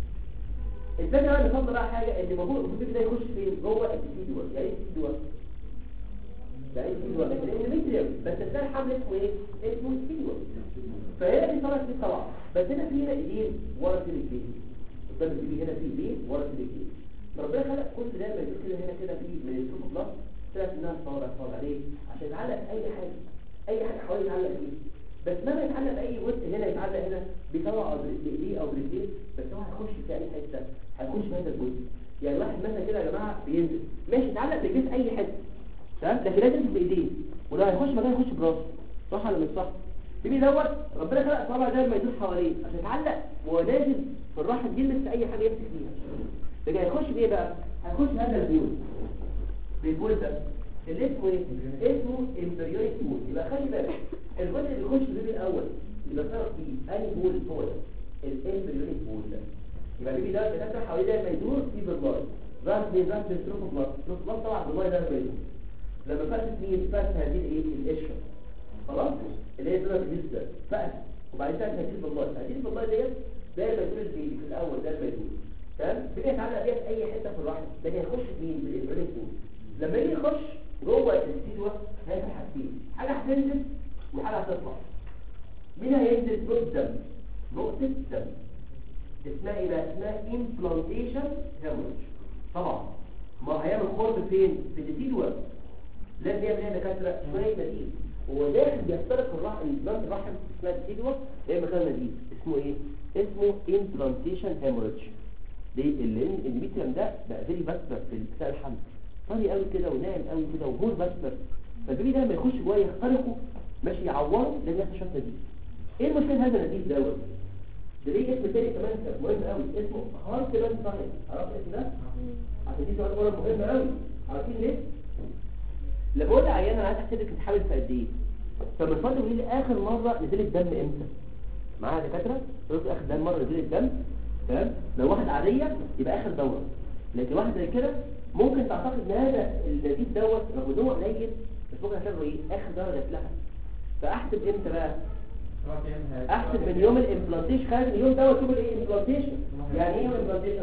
الفكره بقى اللي فضل بقى حاجه ان الموضوع الكمبيوتر ده يخش فين جوه الديسيدوال يعني ايه الديسيدوال يعني ايه الديسيدوال لكن الاندوميتريوم بس ده الحمل اسمه ايه اسمه الديسيدوال فهنا دي طلعت فيه طبعا بس هنا في هنا ايدين ورا في الايدين قدام البيبي هنا في ايدين ورا في الايدين فربنا خلق كل ده ما يقول كده هنا كده في من التروفوبلاست طلعت انها صوابع صوابع ليه عشان يتعلق في اي حاجه اي حاجه حوالي يتعلق فيه بس مهما يتعلق باي جزء هنا يتعلق هنا بيطلع بايديه او برجليه بس هو هيخش في اي حته هيخش في هذا الجزء يعني واحد مثلا كده يا جماعه بينزل ماشي يتعلق برجليه في اي حته تمام لكن لازم بايديه ولو هيخش مكان يخش براسه صح ولا مش صح تيجي دوت ربنا خلق صابع ده ما يدور حواليه عشان يتعلق وهو نازل في الرحم يلمس في اي حاجه يمسك فيها لكن هيخش بايه بقى هيخش في هذا البول بالبول ده اللي اسمه ايه اسمه امبريونيك بول يبقى خلي بالك الجزء اللي بيخش في البيبي الاول يبقى تعرف فيه انهي بول هو ده الامبريونيك بول ده يبقى البيبي ده بتفتح حواليه دايما يدور في بالماي راس مين راس بالتروفوبلاست التروفوبلاست طبعا بالماي ده بيدور لما فاتت مين فاتت هذه الايه القشره خلاص اللي هي دول بالنسبه فاتت وبعد كده هذه بالماي هذه بالماي ديت دايما يدور البيبي في الاول ده بيدور تمام بيجي يتعلق بيها في اي حته في الرحم ده هيخش مين بالامبريونيك بول لما يجي يخش جوه السيدوة هيبقى حاجتين حاجة هتنزل وحاجة هتطلع مين هينزل نقطة دم نقطة دم اسمها ايه بقى اسمها implantation hemorrhage طبعا ما هيعمل خرم فين في السيدوة لازم يعمل هنا دكاترة شوية نزيف هو داخل بيخترق الرحم البلانت الرحم اسمها السيدوة هي مكان نزيف اسمه ايه اسمه implantation hemorrhage ليه لان الميتريم ده بقى فيري باسبر في بتاع الحمل طري قوي كده وناعم قوي كده وهور باسبر فالبيبي ده لما يخش جوه يخترقه ماشي يعوره لان يحصل شويه نزيف ايه المشكله هذا النزيف دوت ده ليه اسم تاني كمان كان مهم قوي اسمه هارت بان ساين عرفت الاسم ده عشان دي سؤال مهم مهم قوي عارفين ليه لما اقول لعيان انا عايز احسبك انت حامل في قد ايه طب الفرد يقول لي اخر مره نزل الدم امتى معايا يا دكاتره يقول لي اخر دم مره نزل الدم تمام لو واحد عاديه يبقى اخر دوره لكن واحد زي كده ممكن تعتقد ان هذا النزيف دوت رغم ان هو قليل بس ممكن اعتبره ايه اخر دوره جات لها فاحسب امتى بقى احسب من يوم الامبلانتيشن خارج اليوم دوت يوم الايه امبلانتيشن يعني ايه امبلانتيشن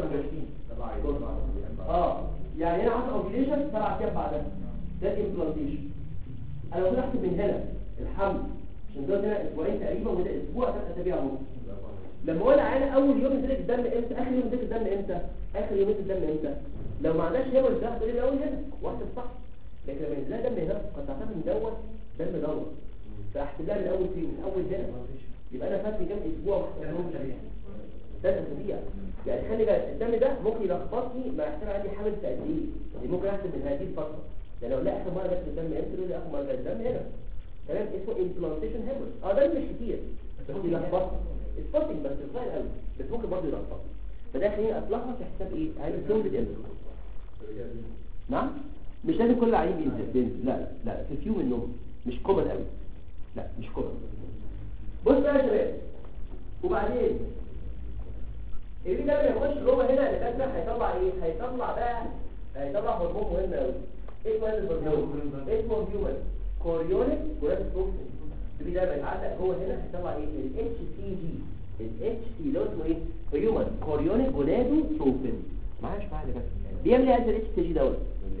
اه يعني هنا 10 اوبليشن سبع ايام بعدها ده الامبلانتيشن انا المفروض احسب من هنا الحمل عشان ده هنا اسبوعين تقريبا وده اسبوع ثلاث اسابيع اهو لما اقول انا اول يوم نزل الدم امتى اخر يوم نزل الدم امتى اخر يوم نزل الدم امتى لو ما عندهاش هنا ولا ده تقول لي اول هنا واحسب صح لكن لما ينزل لها دم هنا قد تعتبر ان دوت دم دوت فاحسب لها من اول فين من اول هنا يبقى انا فاتني كام اسبوع ما حسبتهمش ثلاث اسابيع يعني خلي بالك الدم ده ممكن يلخبطني مع احتمال عندي حامل في قد ايه يعني ممكن احسب من هذه الفتره يعني لو لا اخر مره جت الدم امتى يقول لي اخر مره جت الدم هنا تمام اسمه implantation hemorrhage اه ده مش كتير بس يلخبطني سبوتنج بس صغير قوي بس ممكن برضه يلخبطني فده خليني اطلقها في حساب ايه هل سولد امتى نعم مش لازم كل عيين بينزل بينزل لا لا في فيو منهم مش كومن قوي لا مش كومن بص بقى يا شباب وبعدين البي ده لما يخش جوه هنا الدكاتره هيطلع ايه هيطلع بقى هيطلع هرمون مهم قوي اسمه هذا الهرمون اسمه هيومن كوريونيك جونادوتروفين البي ده لما يتعلق جوه هنا هيطلع ايه الاتش سي جي الاتش سي اللي هو اسمه ايه هيومن كوريونيك جونادوتروفين معاش معايا بس بيعمل ايه الاتش سي جي دوت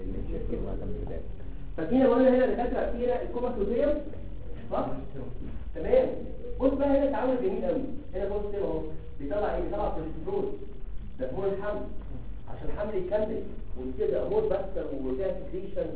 فاكرين قلنا هنا الدكاتره في هنا الكوباسوزيوم صح تمام بص بقى هنا تعامل جميل قوي هنا بص كده اهو بيطلع ايه بيطلع كوليسترول ده هو الحمل عشان الحمل يكمل وكده امور بس وفيها سكريشن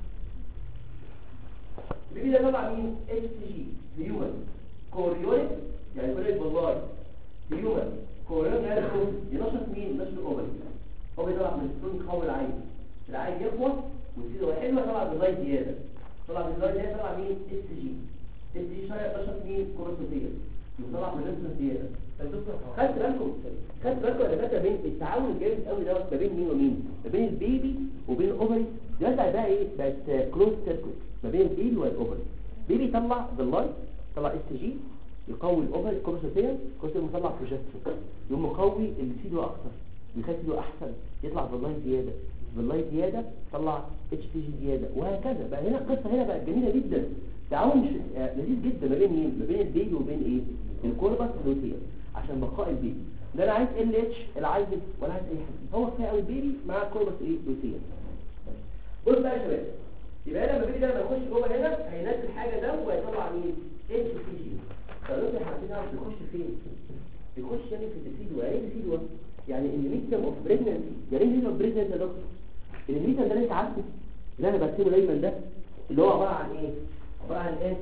البيبي ده طبعا مين اتش سي جي هيومن كوريونيك يعني كوريونيك بالله هيومن كوريونيك يعني ينشط مين ينشط الاوفري هو بيطلع كوليسترول يقوي العين العين يقوى ويصير حلوه طلع بلاي زياده طلع بلاي زياده طلع مين اتش سي جي اتش سي جي نشط مين كورتيزول يطلع من نفس زياده خدت بالكم خدت بالكم يا دكاتره بين التعاون الجامد قوي دوت ما بين مين ومين ما بين البيبي وبين الاوفري دلوقتي بقى ايه بقت كلوز سيركت ما بين البيبي والاوفري بيبي يطلع باللايت يطلع اس جي يقوي الاوفري كورسوتيا كورسوتيا يطلع بروجسترون يقوم مقوي السيدو اكتر يخلي سيدو احسن يطلع باللايت زياده باللايت زياده يطلع اتش تي جي زياده وهكذا بقى هنا القصه هنا بقت جميله جدا تعاون مش آه، لذيذ جدا ما بين مين ما بين البيبي وبين ايه الكوربس لوتيا عشان بقاء البيبي لا انا عايز ال اتش ولا عايز ولا عايز اي حاجه هو كفايه قوي البيبي مع الكوربس ايه لوتيا بص بقى يا شباب يبقى انا لما البيبي ده لما يخش جوه هنا هينزل حاجه ده وهيطلع مين اتش تي جي فلوتيا حابين نعرف بيخش فين بيخش يعني في الديسيدوا يعني ايه ديسيدوا يعني الميتم اوف بريجننسي يعني ايه ميتم اوف بريجننسي يا دكتور الميتم ده اللي انت عارفه اللي انا برسمه دايما ده اللي هو عباره عن ايه عباره عن ايه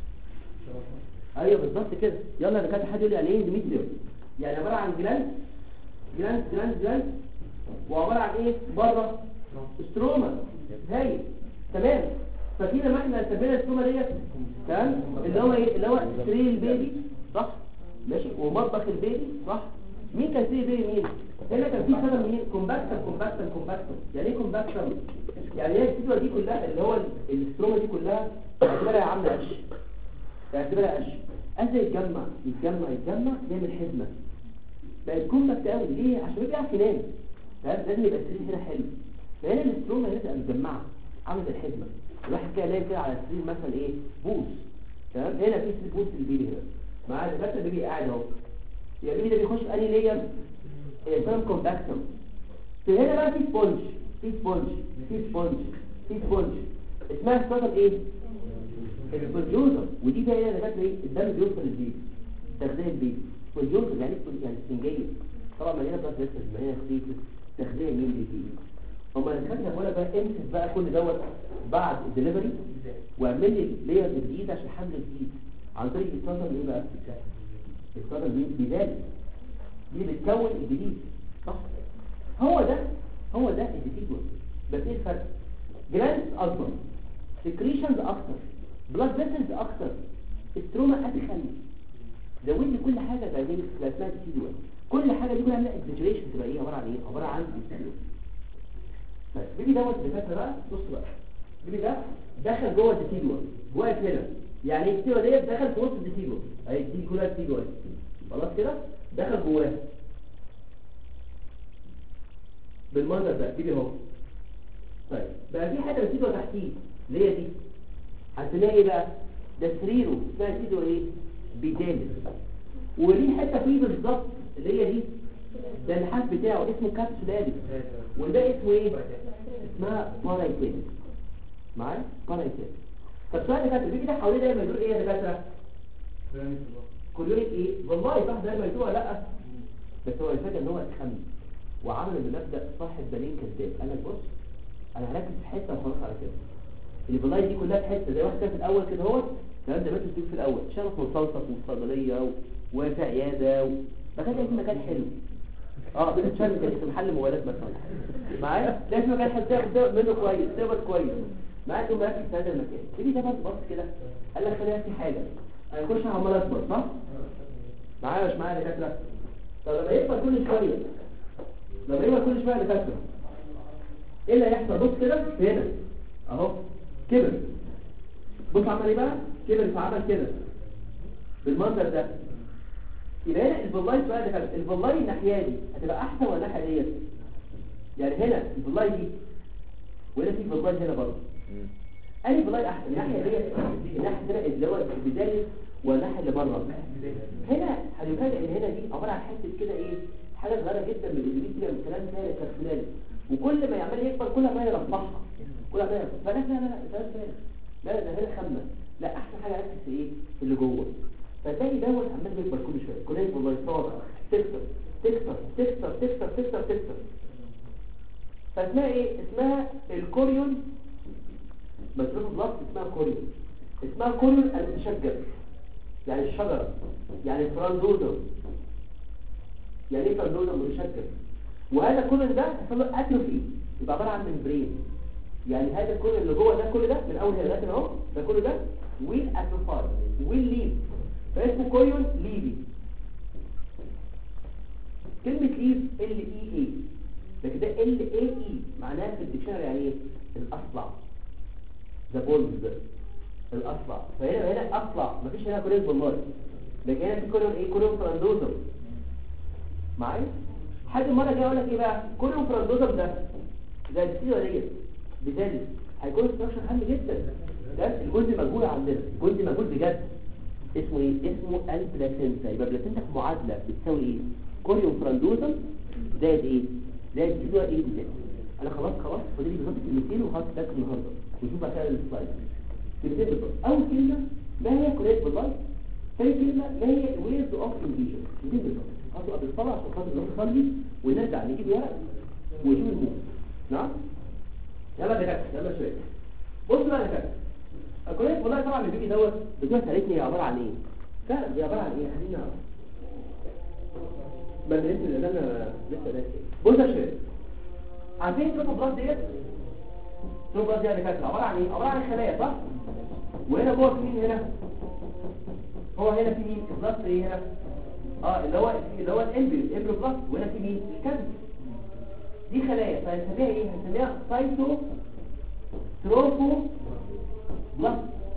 ايوه بالظبط كده يلا انا كان حد يقول لي يعني ايه اندوميتريوم يعني عباره عن جلاند جلاند جلاند جلاند وعباره عن ايه بره ستروما هاي تمام فكده ما احنا سمينا الستروما ديت تمام اللي هو ايه اللي هو سرير البيبي صح ماشي ومطبخ البيبي صح مين كان سرير البيبي مين هنا كان في سبب مين كومباكتم كومباكتم كومباكتم يعني ايه كومباكتم يعني هي الفيديو دي كلها اللي هو الاستروما دي كلها اعتبرها عامله قش اعتبرها قش قش يتجمع يتجمع يتجمع يعمل حزمه بقت كومباكت قوي ليه عشان يبقى يعرف ينام تمام؟ لازم يبقى السرير هنا حلو فهنا الاستروما هنا تبقى متجمعه عامله زي الحزمه الواحد كده نايم كده على السرير مثلا ايه بوس تمام هنا في سرير بوس للبيبي هنا معاه دلوقتي البيبي قاعد اهو يبقى البيبي ده بيخش انهي لير سيرم كومباكتم في هنا بقى في سبونج في سبونج في سبونج في سبونج اسمها سبونج ايه السبونجوزر ودي بقى ايه انا ايه الدم بيوصل للبيبي تغذيه البيبي سبونجوزر يعني سبونج- يعني سفنجيه طبعا مليانه بلاد فيسلز مليانه خطيط تغذيه مين للبيبي هما الدكاتره بقول لك بقى امسك بقى كل دوت بعد الدليفري واعمل لي لير جديد عشان حمل جديد عن طريق الصدر ايه بقى الصدر بذلك دي بتكون الجديد صح هو ده هو ده الديفيدوال بس ايه الفرق جلاندز اكبر سكريشنز اكتر بلاد فيسلز اكتر استروما ادخل زود لي كل حاجه بقى دي بقى اسمها ديسيدوال كل حاجه دي كلها عامله اكزاجريشن تبقى ايه عباره عن ايه عباره عن ديسيدوال طيب بيبي دوت الدكاتره بقى بص بقى بيبي ده دخل جوه الديسيدوال واقف هنا يعني ايه الديسيدوال ديت دخل في وسط الديسيدوال اهي دي كلها ديسيدوال خلاص كده دخل جواها بالمنظر ده بيبي اهو طيب بقى في حاجه ديسيدوال تحتيه اللي هي دي هتلاقي ايه بقى ده سريره اسمها ديسيدوال ايه بيجامل وليه حته فيه بالظبط اللي هي دي ده الحاج بتاعه اسمه كابسولاريس وده اسمه ايه اسمها بارايتيس معايا بارايتيس طب سؤال دكاتره بيجي ده حواليه دايما يقول ايه يا دكاتره كلوريك ايه والله صح دايما يقول ولا لا بس هو الفكره ان هو اتخمن وعمل بمبدا صاحب بالين كذاب قال لك بص انا هركز في حته وخلاص على كده البلاي دي كلها في حته زي واحد كان في الاول كده اهو الكلام ده بس في الاول شغف مستوصف وصيدليه و- وفي عياده و... مكان لازم مكان حلو اه بس شغل كان في محل موبايلات مثلا معايا لازم مكان حلو تاخد ده منه كويس تقبض كويس معاك تقوم مركز في هذا المكان تيجي ده بس بص كده قال لك خلينا في حاجه انا كل شويه عمال اكبر صح معايا مش معايا يا دكاتره طب لما يكبر كل شويه لما يكبر كل شويه يا دكاتره ايه اللي هيحصل بص كده هنا اهو كبر بص عمل ايه بقى كبر فعمل كده بالمنظر ده يبقى هنا الفلاي بقى ده كان الفلاي الناحيه دي هتبقى احسن ولا الناحيه ديت يعني هنا الفلاي دي وهنا في فلاي هنا برضه انهي فلاي احسن الناحيه ديت الناحيه هنا اللي هو البدايه ولا الناحيه اللي بره هنا هنفاجئ ان هنا دي عباره عن حته كده ايه حاجه صغيره جدا من الانجليزي من كلام ثاني تخيلي وكل ما يعمل يكبر كل ما يرفعها كل ما يرفعها فلا لا لا لا ده ثاني لا ده هنا خمه لا احسن حاجه ركز في ايه في اللي جوه فتلاقي دوت عمال بيكبر كل شويه كل والله صابع تكسر تكسر تكسر تكسر تكسر تكسر فاسمها ايه اسمها الكوريون مصروف بلاس اسمها كوريون اسمها كوريون المتشجر يعني الشجرة يعني الفراندوزر يعني ايه فراندوزر متشجر وهذا كل ده هيحصل له اتروفي يبقى عباره عن ممبرين يعني هذا كل اللي جوه ده كل ده من اول هنا لغايه اهو ده كل ده ويل اتروفاي ويل ليف فاسمه كوريون ليفي كلمة ليف ال اي اي لكن ده ال اي اي معناها في الديكشنري يعني ايه الاصلع ذا بولز الاصلع فهنا هنا اصلع مفيش هنا كوريون بالله لكن هنا في كوريون ايه كوريون فراندوزر معايا حد المره جايه اقول لك ايه بقى كوريون فراندوزر ده زي السيره ديت بذلك هيكون ستراكشر هام جدا ده الجزء مجهول عندنا الجزء مجهول بجد اسمه ايه اسمه البلاسينتا يبقى بلاسينتا في معادله بتساوي ايه كوريون فراندوزم زائد ايه زائد السيره ايه بذلك انا خلاص خلاص فاضل لي بالظبط كلمتين وهات ده النهارده وشوف بقى كده السلايد كلمتين بالظبط اول كلمه ما هي كوريت بالظبط ثاني كلمه ما هي ويرز اوف انفيجن كلمتين بالظبط هاتوا قبل الصلاه عشان خاطر نروح نصلي ونرجع نجيب ورق ونشوف الموت نعم يلا يا كابتن يلا شويه بص بقى يا كابتن الكوريت والله طبعا اللي بيجي دوت بتقول سالتني هي عباره عن ايه فعلا هي عباره عن ايه خلينا نعرف ما انت اللي انا لسه ناسي بص يا شباب عارفين تروبو بلاس ديت تروبو بلاس دي يا دكاتره عباره عن ايه عباره عن خلايا صح وهنا جوه في مين هنا هو هنا في مين بلاس ايه هنا اه اللي هو اللي هو الامبريو الامبريو بلاس وهنا في مين الكبد دي خلايا فهنسميها ايه هنسميها سايتو تروفو بلاس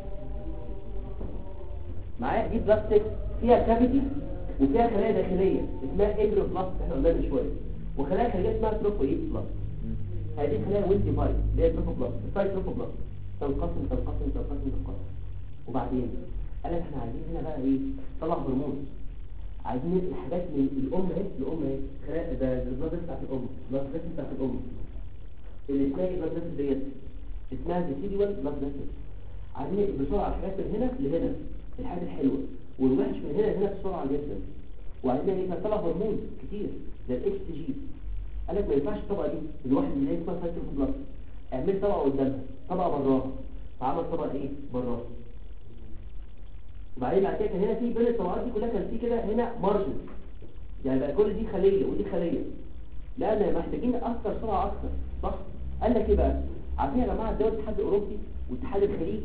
معايا دي بلاستيك فيها كافيتي وفيها خلايا داخليه اسمها امبريو بلاس احنا قلنا من شويه وخلايا خارجيه اسمها تروفو ايه بلاس هذه خلايا ويل ديفايد اللي هي تروفو بلاس السايت تروفو بلاس تنقسم تنقسم تنقسم تنقسم وبعدين قال لك احنا عايزين هنا بقى ايه طلع هرمون عايزين ننقل حاجات من الام اهي الام اهي خلايا ده ده البلاد بتاعت الام البلاد بتاعت الام اللي اسمها ايه البلاد ديت اسمها ديسيدوال بلاد فيسل عايزين ننقل بسرعه الحاجات من هنا لهنا الحاجات الحلوه والوحش من هنا لهنا بسرعه جدا وعايزين ايه طلع هرمون كتير زي الاتش تي جي قال لك ما ينفعش الطبقه دي الواحد اللي هي اسمها فايتر بلس اعمل طبقه قدامها طبقه براها فعمل طبقه ايه براها وبعدين بعد كده كان هنا في بين الطبقات دي كلها كان في كده هنا مارجن يعني بقى كل دي خليه ودي خليه لان محتاجين ناثر سرعه اكتر صح قال لك ايه بقى عارفين يا جماعه الدول الاتحاد الاوروبي والاتحاد الخليجي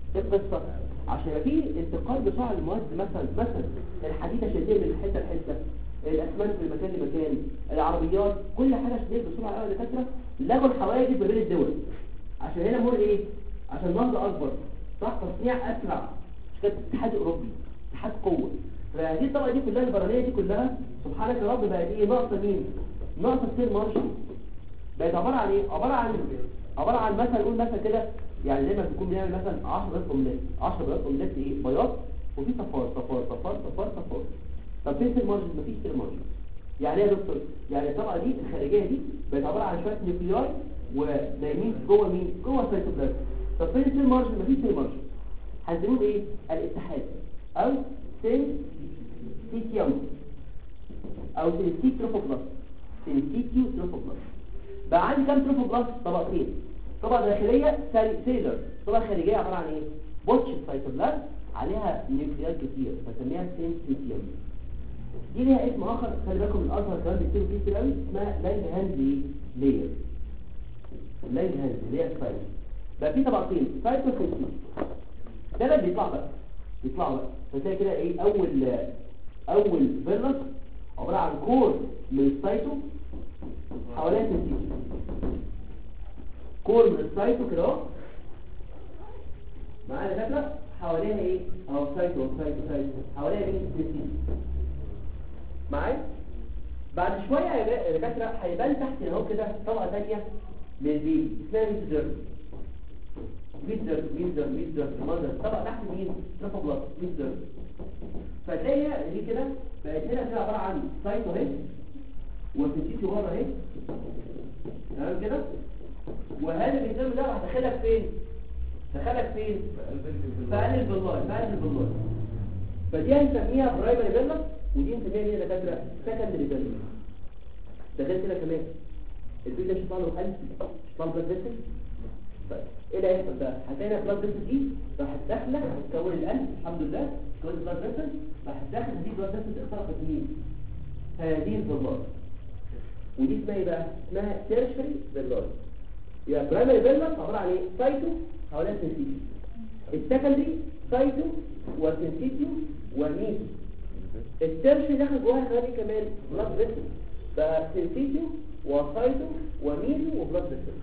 ايه القصه عشان يبقى في انتقال بسرعه للمواد مثلا مثلا الحديد عشان تنقل من حته لحته الاسمنت من مكان لمكان العربيات كل حاجه عشان تنقل بسرعه قوي لكثره لغوا الحواجز ما بين الدول عشان هنا مر ايه عشان نهضه اكبر صح تصنيع اسرع مش كده اتحاد اوروبي اتحاد قوه فهذه الطبقه دي كلها البرانيه دي كلها سبحانك يا رب بقت ايه ناقصه مين ناقصه ستيل مارشل بقت عباره عن ايه عباره عن عباره عن مثلا نقول مثلا كده يعني زي ما بنكون بنعمل مثلا 10 بيضات اومليت 10 بيضات اومليت ايه بياض وفي صفار صفار صفار صفار صفار طب فين ستيل مارشل مفيش ستيل مارشل يعني ايه يا دكتور يعني الطبقه دي الخارجيه دي بقت عباره عن شويه نيوكلياي ونايمين جوه مين جوه السيتوبلازم طب فين ستيل مارشل مفيش ستيل مارشل هنسموه ايه الاتحاد او سين سيتيوم او سينسيت تروفوبلاست سينسيتيو تروفوبلاست بقى عندي كام تروفوبلاست طبقتين طبقه داخليه سيلر طبقه خارجيه عباره عن ايه بوتش سيتوبلازم عليها نيوكليات كتير فسميها سينسيتيوم دي ليها اسم اخر خلي بالكم الازهر كمان بيكتبوا فيه كتير قوي اسمها لاين هاند لاير لاين هاند اللي هي السايت بقى في طبقتين سايتوسينسيت ده اللي بيطلع بقى بيطلع بقى فتلاقي كده ايه اول اول فيرنس عباره عن كور من السايتو حواليها سنتيتو كور من السايتو كده اهو معانا فاكره حواليها ايه اهو سايتو سايتو سايتو حواليها مين سنتيتو معايا بعد شويه يا دكاتره هيبان تحت اهو كده طبقه ثانيه للبيبي اسمها ميزوديرم ميزر ميزر ميزر المنظر طبقه تحت مين تروفوبلاست ميزر فتلاقي دي كده بقت هنا كده عباره عن سايتو اهي وسنتيتي ورا اهي تمام كده وهذا الجسم ده هدخلك فين دخلك فين في قلب البلاي في قلب البلاي فدي هنسميها برايمري فيلا ودي هنسميها ايه يا دكاتره سكندري فيلا ده غير كده كمان البيت ده مش طالع له قلب مش طالع بلاد فيسل طيب ايه اللي هيحصل بقى هتلاقي بلاد فيسل دي راحت داخله تكون القلب الحمد لله تكون بلاد فيسل راحت داخله دي بلاد فيسل اخترقت مين هذه البلاد ودي اسمها ايه بقى اسمها تيرشري فيلاي يبقى برايمري فيلا عباره عن ايه سايتو حوالين سنسيتيو السكندري سايتو وسنسيتيو وميزو التيرشري داخل جواها كمان كمان بلاد فيسل بقى سنسيتيو وسايتو وميزو وبلاد فيسل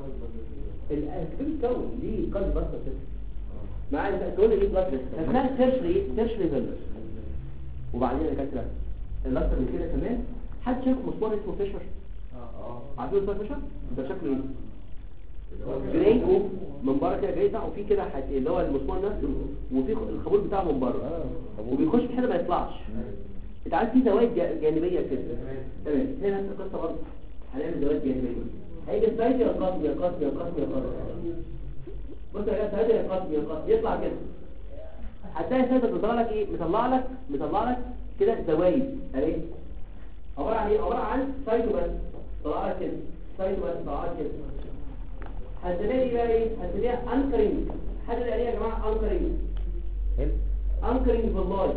الاسبرين كون ليه قلب بلاد فيسل معايا تقول لي بلاد فيسل اسمها تيرشري تيرشري فيلا وبعدين يا دكاتره الاكتر من كده كمان حد شاف مسمار اسمه فيشر عارفين مسمار فيشر ده شكله ايه جراي من بره كده جاي بتاعه وفي كده حت- اللي هو المسمار نفسه وفي الخابور بتاعه من بره وبيخش في حته ما يطلعش انت عارف في زوايا جا- جانبيه كده تمام هنا نفس القصه برضه هنعمل زوايا جانبيه هيجي السايد يا قاسم يا قاسم يا قاسم يا قاسم بص يا جماعه السايد يا قاسم يا قاسم يطلع كده هتلاقي السايد بيطلع لك ايه مطلع لك مطلع لك كده زوايد اهي عباره عن ايه عباره عن سايتو بس طلع لك كده سايتو بس طلع لك كده هتلاقي دي بقى ايه هتلاقيها انكرينج حد اللي قال ايه يا جماعه انكرينج انكرينج باللاي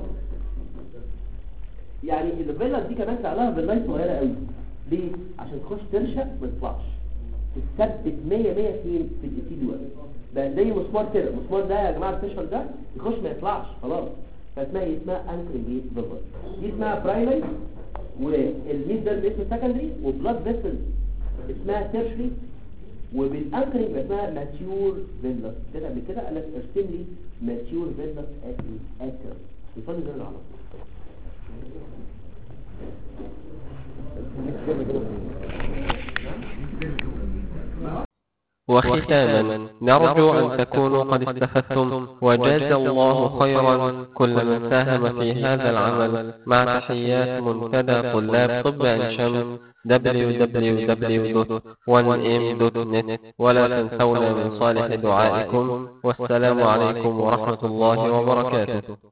يعني الفيلا دي كمان سعرها باللاي صغيره قوي ليه عشان تخش ترشق ما تطلعش تثبت 100 100 في في الايتي دلوقتي ده زي مسمار كده المسمار ده يا جماعه الفيشر ده يخش ما يطلعش خلاص فاسمها ايه اسمها انكرينج باللاي دي اسمها برايمري والميز ده اللي اسمه سكندري وبلاد فيسل اسمها تيرشري وبالانكرينج يبقى اسمها ماتيور فيلس كده قبل كده قال لك ارسم لي ماتيور فيلس ات اكر يصلي زي العرب وختاما نرجو أن تكونوا قد استفدتم وجاز الله خيرا كل من ساهم في هذا العمل مع تحيات منتدى طلاب طب عين شمس www.1m.net ولا تنسونا من صالح دعائكم والسلام عليكم ورحمة الله وبركاته